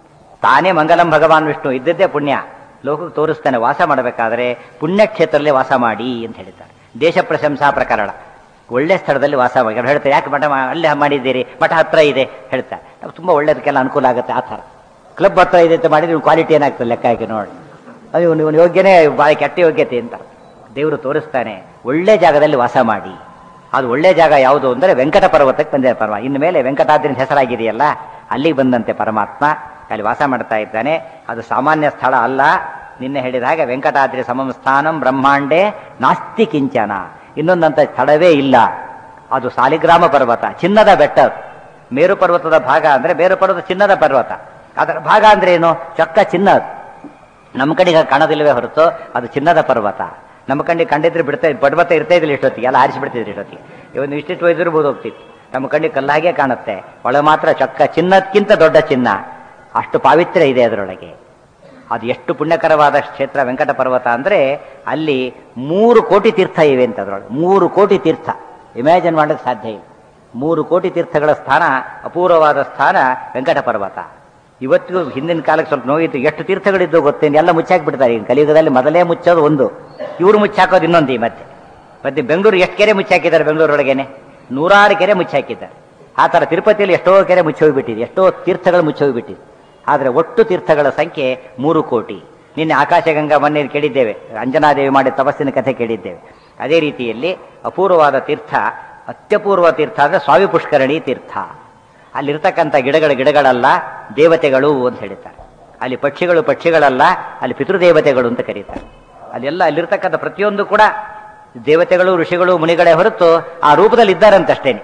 ತಾನೇ ಮಂಗಲಂ ಭಗವಾನ್ ವಿಷ್ಣು ಇದ್ದದ್ದೇ ಪುಣ್ಯ ಲೋಕಕ್ಕೆ ತೋರಿಸ್ತಾನೆ ವಾಸ ಮಾಡಬೇಕಾದ್ರೆ ಪುಣ್ಯಕ್ಷೇತ್ರದಲ್ಲೇ ವಾಸ ಮಾಡಿ ಅಂತ ಹೇಳಿದ್ದಾರೆ ದೇಶ ಪ್ರಶಂಸಾ ಪ್ರಕರಣ ಒಳ್ಳೆ ಸ್ಥಳದಲ್ಲಿ ವಾಸ ಮಾಡಿ ಅವ್ರು ಹೇಳ್ತಾರೆ ಯಾಕೆ ಮಠ ಮಾ- ಅಲ್ಲೇ ಮಾಡಿದ್ದೀರಿ ಮಠ ಹತ್ರ ಇದೆ ಹೇಳ್ತಾರೆ ನಾವು ತುಂಬ ಒಳ್ಳೇದಕ್ಕೆಲ್ಲ ಅನುಕೂಲ ಆಗುತ್ತೆ ಆ ಥರ ಕ್ಲಬ್ ಹತ್ರ ಇದೆ ಅಂತ ಮಾಡಿದ್ರೆ ಕ್ವಾಲಿಟಿ ಏನಾಗ್ತದೆ ಲೆಕ್ಕ ಹಾಕಿ ನೋಡಿ ಅದು ಇವನು ಇವನು ಯೋಗ್ಯನೇ ಭಾಳ ಕೆಟ್ಟ ಯೋಗ್ಯತೆ ಅಂತ ದೇವರು ತೋರಿಸ್ತಾನೆ ಒಳ್ಳೆ ಜಾಗದಲ್ಲಿ ವಾಸ ಮಾಡಿ ಅದು ಒಳ್ಳೆ ಜಾಗ ಯಾವುದು ಅಂದರೆ ವೆಂಕಟ ಪರ್ವತಕ್ಕೆ ಬಂದಿದೆ ಪರಮ ಇನ್ನು ಮೇಲೆ ವೆಂಕಟಾದ್ರಿನ ಹೆಸರಾಗಿದೆಯಲ್ಲ ಅಲ್ಲಿಗೆ ಬಂದಂತೆ ಪರಮಾತ್ಮ ಅಲ್ಲಿ ವಾಸ ಮಾಡ್ತಾ ಇದ್ದಾನೆ ಅದು ಸಾಮಾನ್ಯ ಸ್ಥಳ ಅಲ್ಲ ನಿನ್ನೆ ಹೇಳಿದ ಹಾಗೆ ವೆಂಕಟಾದ್ರಿ ಸಮಂ ಸ್ಥಾನಂ ಬ್ರಹ್ಮಾಂಡೇ ನಾಸ್ತಿ ಕಿಂಚನ ಇನ್ನೊಂದಂತ ಸ್ಥಳವೇ ಇಲ್ಲ ಅದು ಸಾಲಿಗ್ರಾಮ ಪರ್ವತ ಚಿನ್ನದ ಬೆಟ್ಟ ಅದು. ಮೇರು ಪರ್ವತದ ಭಾಗ ಅಂದ್ರೆ ಮೇರು ಪರ್ವತ ಚಿನ್ನದ ಪರ್ವತ ಅದರ ಭಾಗ ಅಂದ್ರೆ ಏನು ಚೊಕ್ಕ ಚಿನ್ನ ಅದು. ನಮ್ಮ ಕಡೆಗೆ ಕಾಣೋದಿಲ್ಲವೇ ಹೊರತು ಅದು ಚಿನ್ನದ ಪರ್ವತ ನಮ್ಮ ಕಣ್ಣಿಗೆ ಕಂಡಿದ್ರೆ ಬಿಡ್ತಾ ಪರ್ವತ ಇರ್ತಾ ಇದ್ದಿಲ್ಲ ಇಷ್ಟೊತ್ತಿಗೆ ಎಲ್ಲ ಆರಿಸಿ ಬಿಡ್ತಿದ್ರು ಇಷ್ಟೊತ್ತಿಗೆ ಇವನು ಇಷ್ಟಿಷ್ಟು ವಯಸ್ಸಿರ್ಬೋದು ಹೋಗ್ತಿತ್ತು ನಮ್ಮ ಕಣ್ಣಿಗೆ ಕಲ್ಲಾಗೆ ಕಾಣುತ್ತೆ ಒಳ ಮಾತ್ರ ಚೊಕ್ಕ ಚಿನ್ನಕ್ಕಿಂತ ದೊಡ್ಡ ಚಿನ್ನ ಅಷ್ಟು ಪಾವಿತ್ರ್ಯ ಇದೆ ಅದರೊಳಗೆ ಅದು ಎಷ್ಟು ಪುಣ್ಯಕರವಾದ ಕ್ಷೇತ್ರ ವೆಂಕಟ ಪರ್ವತ ಅಂದ್ರೆ ಅಲ್ಲಿ ಮೂರು ಕೋಟಿ ತೀರ್ಥ ಇವೆ ಅಂತ ಅದರೊಳಗೆ ಮೂರು ಕೋಟಿ ತೀರ್ಥ ಇಮ್ಯಾಜಿನ್ ಮಾಡೋಕ್ಕೆ ಸಾಧ್ಯ ಇಲ್ಲ ಮೂರು ಕೋಟಿ ತೀರ್ಥಗಳ ಸ್ಥಾನ ಅಪೂರ್ವವಾದ ಸ್ಥಾನ ವೆಂಕಟ ಪರ್ವತ ಇವತ್ತಿಗೂ ಹಿಂದಿನ ಕಾಲಕ್ಕೆ ಸ್ವಲ್ಪ ನೋವಿತ್ತು ಎಷ್ಟು ತೀರ್ಥಗಳಿದ್ದು ಗೊತ್ತೇನು ಎಲ್ಲ ಮುಚ್ಚಾಕ್ಬಿಡ್ತಾರೆ ಈಗ ಕಲಿಯುಗದಲ್ಲಿ ಮೊದಲೇ ಮುಚ್ಚೋದು ಒಂದು ಇವರು ಮುಚ್ಚಾಕೋದು ಇನ್ನೊಂದು ಈ ಮತ್ತೆ ಮತ್ತೆ ಬೆಂಗಳೂರು ಎಷ್ಟು ಕೆರೆ ಮುಚ್ಚಾಕಿದ್ದಾರೆ ಬೆಂಗಳೂರೊಳಗೇನೆ ನೂರಾರು ಕೆರೆ ಮುಚ್ಚಾಕಿದ್ದಾರೆ ಆ ಥರ ತಿರುಪತಿಯಲ್ಲಿ ಎಷ್ಟೋ ಕೆರೆ ಮುಚ್ಚೋಗ್ಬಿಟ್ಟಿದೆ ಎಷ್ಟೋ ತೀರ್ಥಗಳು ಮುಚ್ಚೋಗ್ಬಿಟ್ಟಿದೆ ಆದರೆ ಒಟ್ಟು ತೀರ್ಥಗಳ ಸಂಖ್ಯೆ ಮೂರು ಕೋಟಿ ನಿನ್ನೆ ಆಕಾಶಗಂಗಾ ಮೊನ್ನೆ ಕೇಳಿದ್ದೇವೆ ಅಂಜನಾದೇವಿ ಮಾಡಿದ ತಪಸ್ಸಿನ ಕಥೆ ಕೇಳಿದ್ದೇವೆ ಅದೇ ರೀತಿಯಲ್ಲಿ ಅಪೂರ್ವವಾದ ತೀರ್ಥ ಅತ್ಯಪೂರ್ವ ತೀರ್ಥ ಅಂದರೆ ಸ್ವಾಮಿ ಪುಷ್ಕರಣಿ ತೀರ್ಥ ಅಲ್ಲಿರ್ತಕ್ಕಂಥ ಗಿಡಗಳ ಗಿಡಗಳಲ್ಲ ದೇವತೆಗಳು ಅಂತ ಹೇಳ್ತಾರೆ ಅಲ್ಲಿ ಪಕ್ಷಿಗಳು ಪಕ್ಷಿಗಳಲ್ಲ ಅಲ್ಲಿ ಪಿತೃದೇವತೆಗಳು ಅಂತ ಕರೀತಾರೆ ಅಲ್ಲೆಲ್ಲ ಅಲ್ಲಿರ್ತಕ್ಕಂಥ ಪ್ರತಿಯೊಂದು ಕೂಡ ದೇವತೆಗಳು ಋಷಿಗಳು ಮುನಿಗಳೇ ಹೊರತು ಆ ರೂಪದಲ್ಲಿ ಇದ್ದಾರಂತಷ್ಟೇನೆ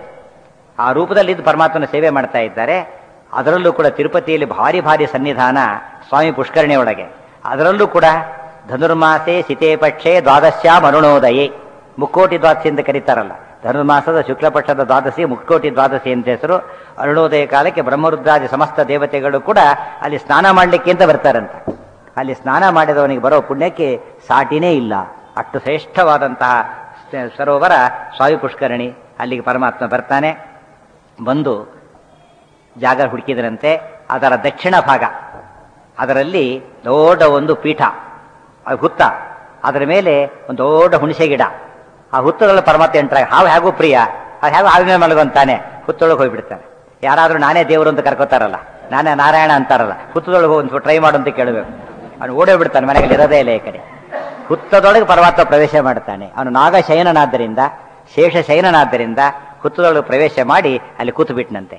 ಆ ರೂಪದಲ್ಲಿದ್ದು ಪರಮಾತ್ಮನ ಸೇವೆ ಮಾಡ್ತಾ ಇದ್ದಾರೆ ಅದರಲ್ಲೂ ಕೂಡ ತಿರುಪತಿಯಲ್ಲಿ ಭಾರಿ ಭಾರಿ ಸನ್ನಿಧಾನ ಸ್ವಾಮಿ ಪುಷ್ಕರಣಿ ಒಳಗೆ ಅದರಲ್ಲೂ ಕೂಡ ಧನುರ್ಮಾಸೆ ಸಿತೆ ಪಕ್ಷೆ ದ್ವಾದಶ್ಯಾಮ್ ಅರುಣೋದಯೇ ಮುಕ್ಕೋಟಿ ದ್ವಾದಶಿ ಅಂತ ಕರೀತಾರಲ್ಲ ಧನುರ್ಮಾಸದ ಶುಕ್ಲಪಕ್ಷದ ದ್ವಾದಶಿ ಮುಕ್ಕೋಟಿ ದ್ವಾದಶಿ ಅಂತ ಹೆಸರು ಅರುಣೋದಯ ಕಾಲಕ್ಕೆ ಬ್ರಹ್ಮರುದ್ರಾದಿ ಸಮಸ್ತ ದೇವತೆಗಳು ಕೂಡ ಅಲ್ಲಿ ಸ್ನಾನ ಮಾಡಲಿಕ್ಕೆ ಅಂತ ಬರ್ತಾರಂತ ಅಲ್ಲಿ ಸ್ನಾನ ಮಾಡಿದವನಿಗೆ ಬರೋ ಪುಣ್ಯಕ್ಕೆ ಸಾಟಿನೇ ಇಲ್ಲ ಅಷ್ಟು ಶ್ರೇಷ್ಠವಾದಂತಹ ಸ- ಸರೋವರ ಸ್ವಾಮಿ ಪುಷ್ಕರಣಿ ಅಲ್ಲಿಗೆ ಪರಮಾತ್ಮ ಬರ್ತಾನೆ ಬಂದು ಜಾಗ ಹುಡುಕಿದರಂತೆ ಅದರ ದಕ್ಷಿಣ ಭಾಗ ಅದರಲ್ಲಿ ದೊಡ್ಡ ಒಂದು ಪೀಠ ಅದು ಹುತ್ತ ಅದರ ಮೇಲೆ ಒಂದು ದೊಡ್ಡ ಹುಣಸೆ ಗಿಡ ಆ ಹುತ್ತದಲ್ಲಿ ಪರಮಾತ್ಮ ಎಂಟ್ರಾಗ ಹಾವು ಹೇಗೂ ಪ್ರಿಯ ಅದು ಹೇಗೂ ಹಾವಿನ ಮಲಗುವಂತಾನೆ ಹುತ್ತೊಳಗೆ ಹೋಗ್ಬಿಡ್ತಾನೆ ಯಾರಾದರೂ ನಾನೇ ದೇವರು ಅಂತ ಕರ್ಕೋತಾರಲ್ಲ ನಾನೇ ನಾರಾಯಣ ಅಂತಾರಲ್ಲ ಹುತ್ತದೊಳಗೆ ಹೋಗಿ ಒಂದು ಟ್ರೈ ಮಾಡು ಅಂತ ಕೇಳಬೇಕು ಅವನು ಓಡೇ ಬಿಡ್ತಾನೆ ಮನೆಯಲ್ಲಿ ಇರೋದೇ ಇಲ್ಲ ಈ ಕಡೆ ಹುತ್ತದೊಳಗೆ ಪರಮಾತ್ಮ ಪ್ರವೇಶ ಮಾಡ್ತಾನೆ ಅವನು ನಾಗಶಯನನಾದ್ದರಿಂದ ಶೇಷಶಯನನಾದ್ದರಿಂದ ಹುತ್ತದೊಳಗೆ ಪ್ರವೇಶ ಮಾಡಿ ಅಲ್ಲಿ ಕೂತು ಬಿಟ್ನಂತೆ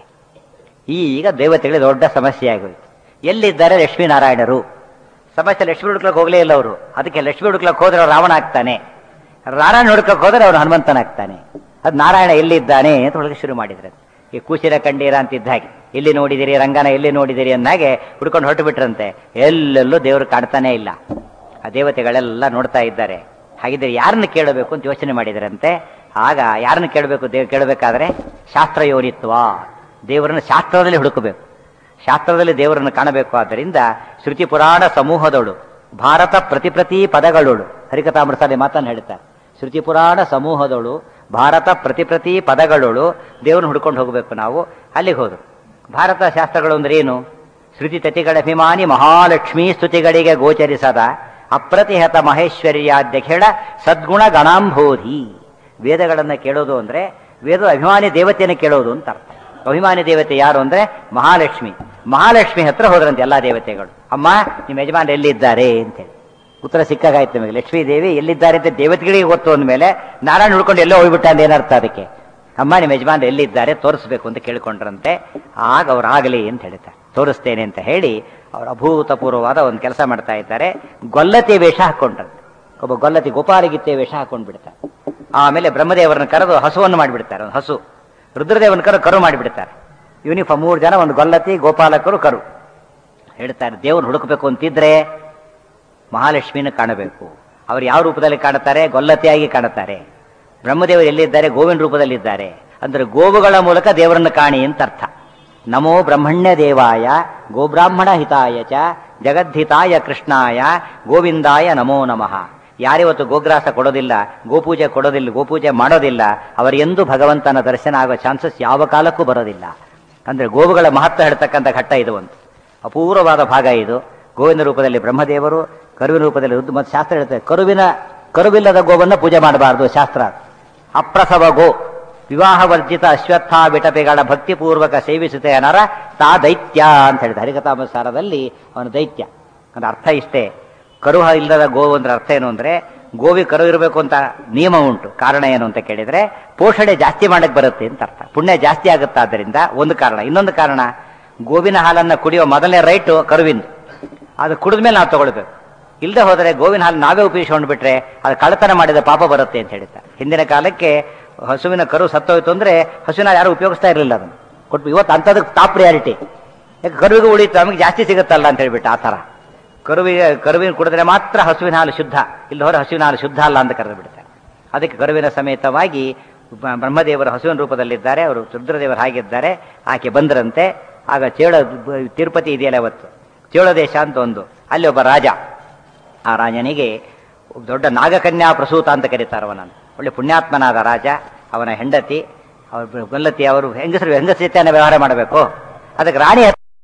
ಈಗ ದೇವತೆಗಳಿಗೆ ದೊಡ್ಡ ಸಮಸ್ಯೆ ಆಗೋಯ್ತು ಎಲ್ಲಿದ್ದಾರೆ ಲಕ್ಷ್ಮೀನಾರಾಯಣರು ಸಮಸ್ಯೆ ಲಕ್ಷ್ಮೀ ಹುಡುಕ್ಲಕ್ಕೆ ಹೋಗಲೇ ಇಲ್ಲ ಅವರು ಅದಕ್ಕೆ ಲಕ್ಷ್ಮೀ ಹುಡುಕ್ಲಕ್ಕೆ ಹೋದ್ರೆ ಅವ್ರು ರಾವಣ ಆಗ್ತಾನೆ ನಾರಾಯಣ ಹುಡುಕಕ್ಕೆ ಹೋದ್ರೆ ಅವನು ಹನುಮಂತನಾಗ್ತಾನೆ ಅದು ನಾರಾಯಣ ಎಲ್ಲಿದ್ದಾನೆ ಅಂತ ಒಳಗೆ ಶುರು ಮಾಡಿದ್ರೆ ಈ ಕೂಸಿರ ಕಂಡೀರ ಅಂತಿದ್ದ ಹಾಗೆ ಎಲ್ಲಿ ನೋಡಿದಿರಿ ರಂಗನ ಎಲ್ಲಿ ನೋಡಿದಿರಿ ಅಂದಾಗೆ ಹುಡ್ಕೊಂಡು ಹೊರಟು ಬಿಟ್ರಂತೆ ಎಲ್ಲೆಲ್ಲೂ ದೇವರು ಕಾಣ್ತಾನೆ ಇಲ್ಲ ಆ ದೇವತೆಗಳೆಲ್ಲ ನೋಡ್ತಾ ಇದ್ದಾರೆ ಹಾಗಿದ್ರೆ ಯಾರನ್ನು ಕೇಳಬೇಕು ಅಂತ ಯೋಚನೆ ಮಾಡಿದ್ರಂತೆ ಆಗ ಯಾರನ್ನು ಕೇಳಬೇಕು ದೇವ್ ಕೇಳಬೇಕಾದ್ರೆ ಶಾಸ್ತ್ರ ಯೋನಿತ್ವ ದೇವರನ್ನು ಶಾಸ್ತ್ರದಲ್ಲಿ ಹುಡುಕಬೇಕು ಶಾಸ್ತ್ರದಲ್ಲಿ ದೇವರನ್ನು ಕಾಣಬೇಕು ಆದ್ದರಿಂದ ಶ್ರುತಿ ಪುರಾಣ ಸಮೂಹದೋಳು ಭಾರತ ಪ್ರತಿಪ್ರತಿ ಪದಗಳೋಳು ಹರಿಕಥಾಮೃತದಲ್ಲಿ ಮಾತನ್ನು ಹೇಳ್ತಾರೆ ಶ್ರುತಿ ಪುರಾಣ ಸಮೂಹದೋಳು ಭಾರತ ಪ್ರತಿಪ್ರತಿ ಪದಗಳೋಳು ದೇವರನ್ನು ಹುಡ್ಕೊಂಡು ಹೋಗಬೇಕು ನಾವು ಅಲ್ಲಿಗೆ ಹೋದ್ರು ಭಾರತ ಶಾಸ್ತ್ರಗಳು ಅಂದ್ರೆ ಏನು ಶ್ರುತಿ ತತಿಗಳಭಿಮಾನಿ ಮಹಾಲಕ್ಷ್ಮೀ ಸ್ತುತಿಗಳಿಗೆ ಗೋಚರಿಸದ ಅಪ್ರತಿಹತ ಮಹೇಶ್ವರ್ಯಾದ್ಯ ಖೇಳ ಸದ್ಗುಣ ಗಣಾಂಬೋಧಿ ವೇದಗಳನ್ನು ಕೇಳೋದು ಅಂದ್ರೆ ವೇದದ ಅಭಿಮಾನಿ ದೇವತೆಯನ್ನು ಕೇಳೋದು ಅಂತ ಅರ್ಥ ಅಭಿಮಾನಿ ದೇವತೆ ಯಾರು ಅಂದ್ರೆ ಮಹಾಲಕ್ಷ್ಮಿ ಮಹಾಲಕ್ಷ್ಮಿ ಹತ್ರ ಹೋದ್ರಂತೆ ಎಲ್ಲಾ ದೇವತೆಗಳು ಅಮ್ಮ ನಿಮ್ಮ ಯಜಮಾನ ಎಲ್ಲಿದ್ದಾರೆ ಅಂತೇಳಿ ಉತ್ತರ ಸಿಕ್ಕಾಗಾಯ್ತು ನಮಗೆ ಲಕ್ಷ್ಮೀ ದೇವಿ ಎಲ್ಲಿದ್ದಾರೆ ಅಂತ ದೇವತೆಗಳಿಗೆ ಗೊತ್ತು ಅಂದಮೇಲೆ ನಾರಾಯಣ ಹುಡ್ಕೊಂಡು ಎಲ್ಲೋ ಹೋಗ್ಬಿಟ್ಟ ಅಂತ ಏನರ್ಥ ಅದಕ್ಕೆ ಅಮ್ಮ ನಿಮ್ಮ ಯಜಮಾನ ಎಲ್ಲಿದ್ದಾರೆ ತೋರಿಸ್ಬೇಕು ಅಂತ ಕೇಳ್ಕೊಂಡ್ರಂತೆ ಆಗ ಅವ್ರು ಆಗಲಿ ಅಂತ ಹೇಳ್ತಾರೆ ತೋರಿಸ್ತೇನೆ ಅಂತ ಹೇಳಿ ಅವರು ಅಭೂತಪೂರ್ವವಾದ ಒಂದು ಕೆಲಸ ಮಾಡ್ತಾ ಇದ್ದಾರೆ ಗೊಲ್ಲತಿ ವೇಷ ಹಾಕೊಂಡ್ರಂತೆ ಒಬ್ಬ ಗೊಲ್ಲತಿ ಗೋಪಾಲಗಿತ್ತೆ ವೇಷ ಹಾಕೊಂಡು ಬಿಡ್ತಾರೆ ಆಮೇಲೆ ಬ್ರಹ್ಮದೇವರನ್ನ ಕರೆದು ಹಸುವನ್ನು ಮಾಡಿಬಿಡ್ತಾರೆ ಒಂದು ಹಸು ರುದ್ರದೇವನ ಕರು ಕರು ಮಾಡಿಬಿಡ್ತಾರೆ ಯೂನಿಫಾರ್ಮ್ ಮೂರು ಜನ ಒಂದು ಗೊಲ್ಲತಿ ಗೋಪಾಲಕರು ಕರು ಹೇಳ್ತಾರೆ ದೇವ್ರನ್ನ ಹುಡುಕಬೇಕು ಅಂತಿದ್ರೆ ಮಹಾಲಕ್ಷ್ಮಿನ ಕಾಣಬೇಕು ಅವರು ಯಾವ ರೂಪದಲ್ಲಿ ಕಾಣುತ್ತಾರೆ ಗೊಲ್ಲತಿಯಾಗಿ ಕಾಣುತ್ತಾರೆ ಬ್ರಹ್ಮದೇವರು ಎಲ್ಲಿದ್ದಾರೆ ಗೋವಿನ ರೂಪದಲ್ಲಿದ್ದಾರೆ ಅಂದ್ರೆ ಗೋವುಗಳ ಮೂಲಕ ದೇವರನ್ನು ಕಾಣಿ ಅಂತ ಅರ್ಥ ನಮೋ ಬ್ರಹ್ಮಣ್ಯ ದೇವಾಯ ಗೋಬ್ರಾಹ್ಮಣ ಹಿತಾಯ ಚ ಜಗದ್ಧಿತಾಯ ಕೃಷ್ಣಾಯ ಗೋವಿಂದಾಯ ನಮೋ ನಮಃ ಯಾರಿವತ್ತು ಗೋಗ್ರಾಸ ಕೊಡೋದಿಲ್ಲ ಗೋಪೂಜೆ ಕೊಡೋದಿಲ್ಲ ಗೋಪೂಜೆ ಮಾಡೋದಿಲ್ಲ ಅವರೆಂದು ಭಗವಂತನ ದರ್ಶನ ಆಗೋ ಚಾನ್ಸಸ್ ಯಾವ ಕಾಲಕ್ಕೂ ಬರೋದಿಲ್ಲ ಅಂದ್ರೆ ಗೋವುಗಳ ಮಹತ್ವ ಹೇಳ್ತಕ್ಕಂಥ ಘಟ್ಟ ಇದು ಒಂದು ಅಪೂರ್ವವಾದ ಭಾಗ ಇದು ಗೋವಿನ ರೂಪದಲ್ಲಿ ಬ್ರಹ್ಮದೇವರು ಕರುವಿನ ರೂಪದಲ್ಲಿ ರುದ್ರ ಮತ್ತು ಶಾಸ್ತ್ರ ಹೇಳ್ತಾರೆ ಕರುವಿನ ಕರುವಿಲ್ಲದ ಗೋವನ್ನು ಪೂಜೆ ಮಾಡಬಾರದು ಶಾಸ್ತ್ರ ಅಪ್ರಸವ ಗೋ ವಿವಾಹ ವರ್ಜಿತ ಅಶ್ವತ್ಥ ಬಿಟಪೆಗಳ ಭಕ್ತಿಪೂರ್ವಕ ಸೇವಿಸುತ್ತೆ ನರ ತಾ ದೈತ್ಯ ಅಂತ ಹೇಳಿದ ಹರಿಕಥಾಮಸಾರದಲ್ಲಿ ಅವನು ದೈತ್ಯ ಅಂದ್ರೆ ಅರ್ಥ ಇಷ್ಟೇ ಕರು ಇಲ್ಲದ ಗೋ ಅಂದ್ರೆ ಅರ್ಥ ಏನು ಅಂದ್ರೆ ಗೋವಿ ಕರು ಇರಬೇಕು ಅಂತ ನಿಯಮ ಉಂಟು ಕಾರಣ ಏನು ಅಂತ ಕೇಳಿದ್ರೆ ಪೋಷಣೆ ಜಾಸ್ತಿ ಮಾಡಕ್ ಬರುತ್ತೆ ಅಂತ ಅರ್ಥ ಪುಣ್ಯ ಜಾಸ್ತಿ ಆಗುತ್ತೆ ಆದ್ದರಿಂದ ಒಂದು ಕಾರಣ ಇನ್ನೊಂದು ಕಾರಣ ಗೋವಿನ ಹಾಲನ್ನ ಕುಡಿಯೋ ಮೊದಲನೇ ರೈಟು ಕರುವಿಂದು ಅದು ಕುಡಿದ ಮೇಲೆ ನಾವು ತಗೊಳ್ಬೇಕು ಇಲ್ಲದೆ ಹೋದರೆ ಗೋವಿನ ಹಾಲು ನಾವೇ ಉಪಯೋಗಿಸ್ಕೊಂಡು ಬಿಟ್ರೆ ಅದು ಕಳ್ಳತನ ಮಾಡಿದ ಪಾಪ ಬರುತ್ತೆ ಅಂತ ಹೇಳ್ತಾರೆ ಹಿಂದಿನ ಕಾಲಕ್ಕೆ ಹಸುವಿನ ಕರು ಸತ್ತೋಯ್ತು ಅಂದ್ರೆ ಹಸುವಿನ ಯಾರು ಉಪಯೋಗಿಸ್ತಾ ಇರಲಿಲ್ಲ ಅದನ್ನು ಕೊಟ್ಟು ಇವತ್ತು ಅಂಥದಕ್ಕೆ ಟಾಪ್ ಪ್ರಿಯಾರಿಟಿ ಯಾಕೆ ಕರುವಿಗೆ ಉಳಿತು ನಮಗೆ ಜಾಸ್ತಿ ಸಿಗುತ್ತಲ್ಲ ಅಂತ ಹೇಳ್ಬಿಟ್ಟು ಆ ಥರ ಕರುವಿಗೆ ಕರುವಿನ ಕುಡಿದ್ರೆ ಮಾತ್ರ ಹಸುವಿನ ಹಾಲು ಶುದ್ಧ ಇಲ್ಲಿ ಹೋದ್ರೆ ಹಸುವಿನ ಹಾಲು ಶುದ್ಧ ಅಲ್ಲ ಅಂತ ಕರೆದು ಬಿಡ್ತಾರೆ ಅದಕ್ಕೆ ಕರುವಿನ ಸಮೇತವಾಗಿ ಬ- ಬ್ರಹ್ಮದೇವರು ಹಸುವಿನ ರೂಪದಲ್ಲಿದ್ದಾರೆ ಅವರು ರುದ್ರದೇವರು ಹಾಗಿದ್ದಾರೆ ಆಕೆ ಬಂದರಂತೆ ಆಗ ಚೇಳ ಬ- ತಿರುಪತಿ ಇದೆಯಲ್ಲ ಅವತ್ತು ಚೇಳ ದೇಶ ಅಂತ ಒಂದು ಅಲ್ಲಿ ಒಬ್ಬ ರಾಜ ಆ ರಾಜನಿಗೆ ಒಬ್ಬ ದೊಡ್ಡ ನಾಗಕನ್ಯಾ ಪ್ರಸೂತ ಅಂತ ಕರೀತಾರೆ ಅವನನ್ನು ಒಳ್ಳೆ ಪುಣ್ಯಾತ್ಮನಾದ ರಾಜ ಅವನ ಹೆಂಡತಿ ಅವ್ರ ಗೊಲ್ಲತಿ ಅವರು ಹೆಂಗಸರು ಹೆಂಗಸ ಜೊತೆ ವ್ಯವಹಾರ ಮಾಡಬೇಕು ಅದಕ್ಕೆ ರಾಣಿ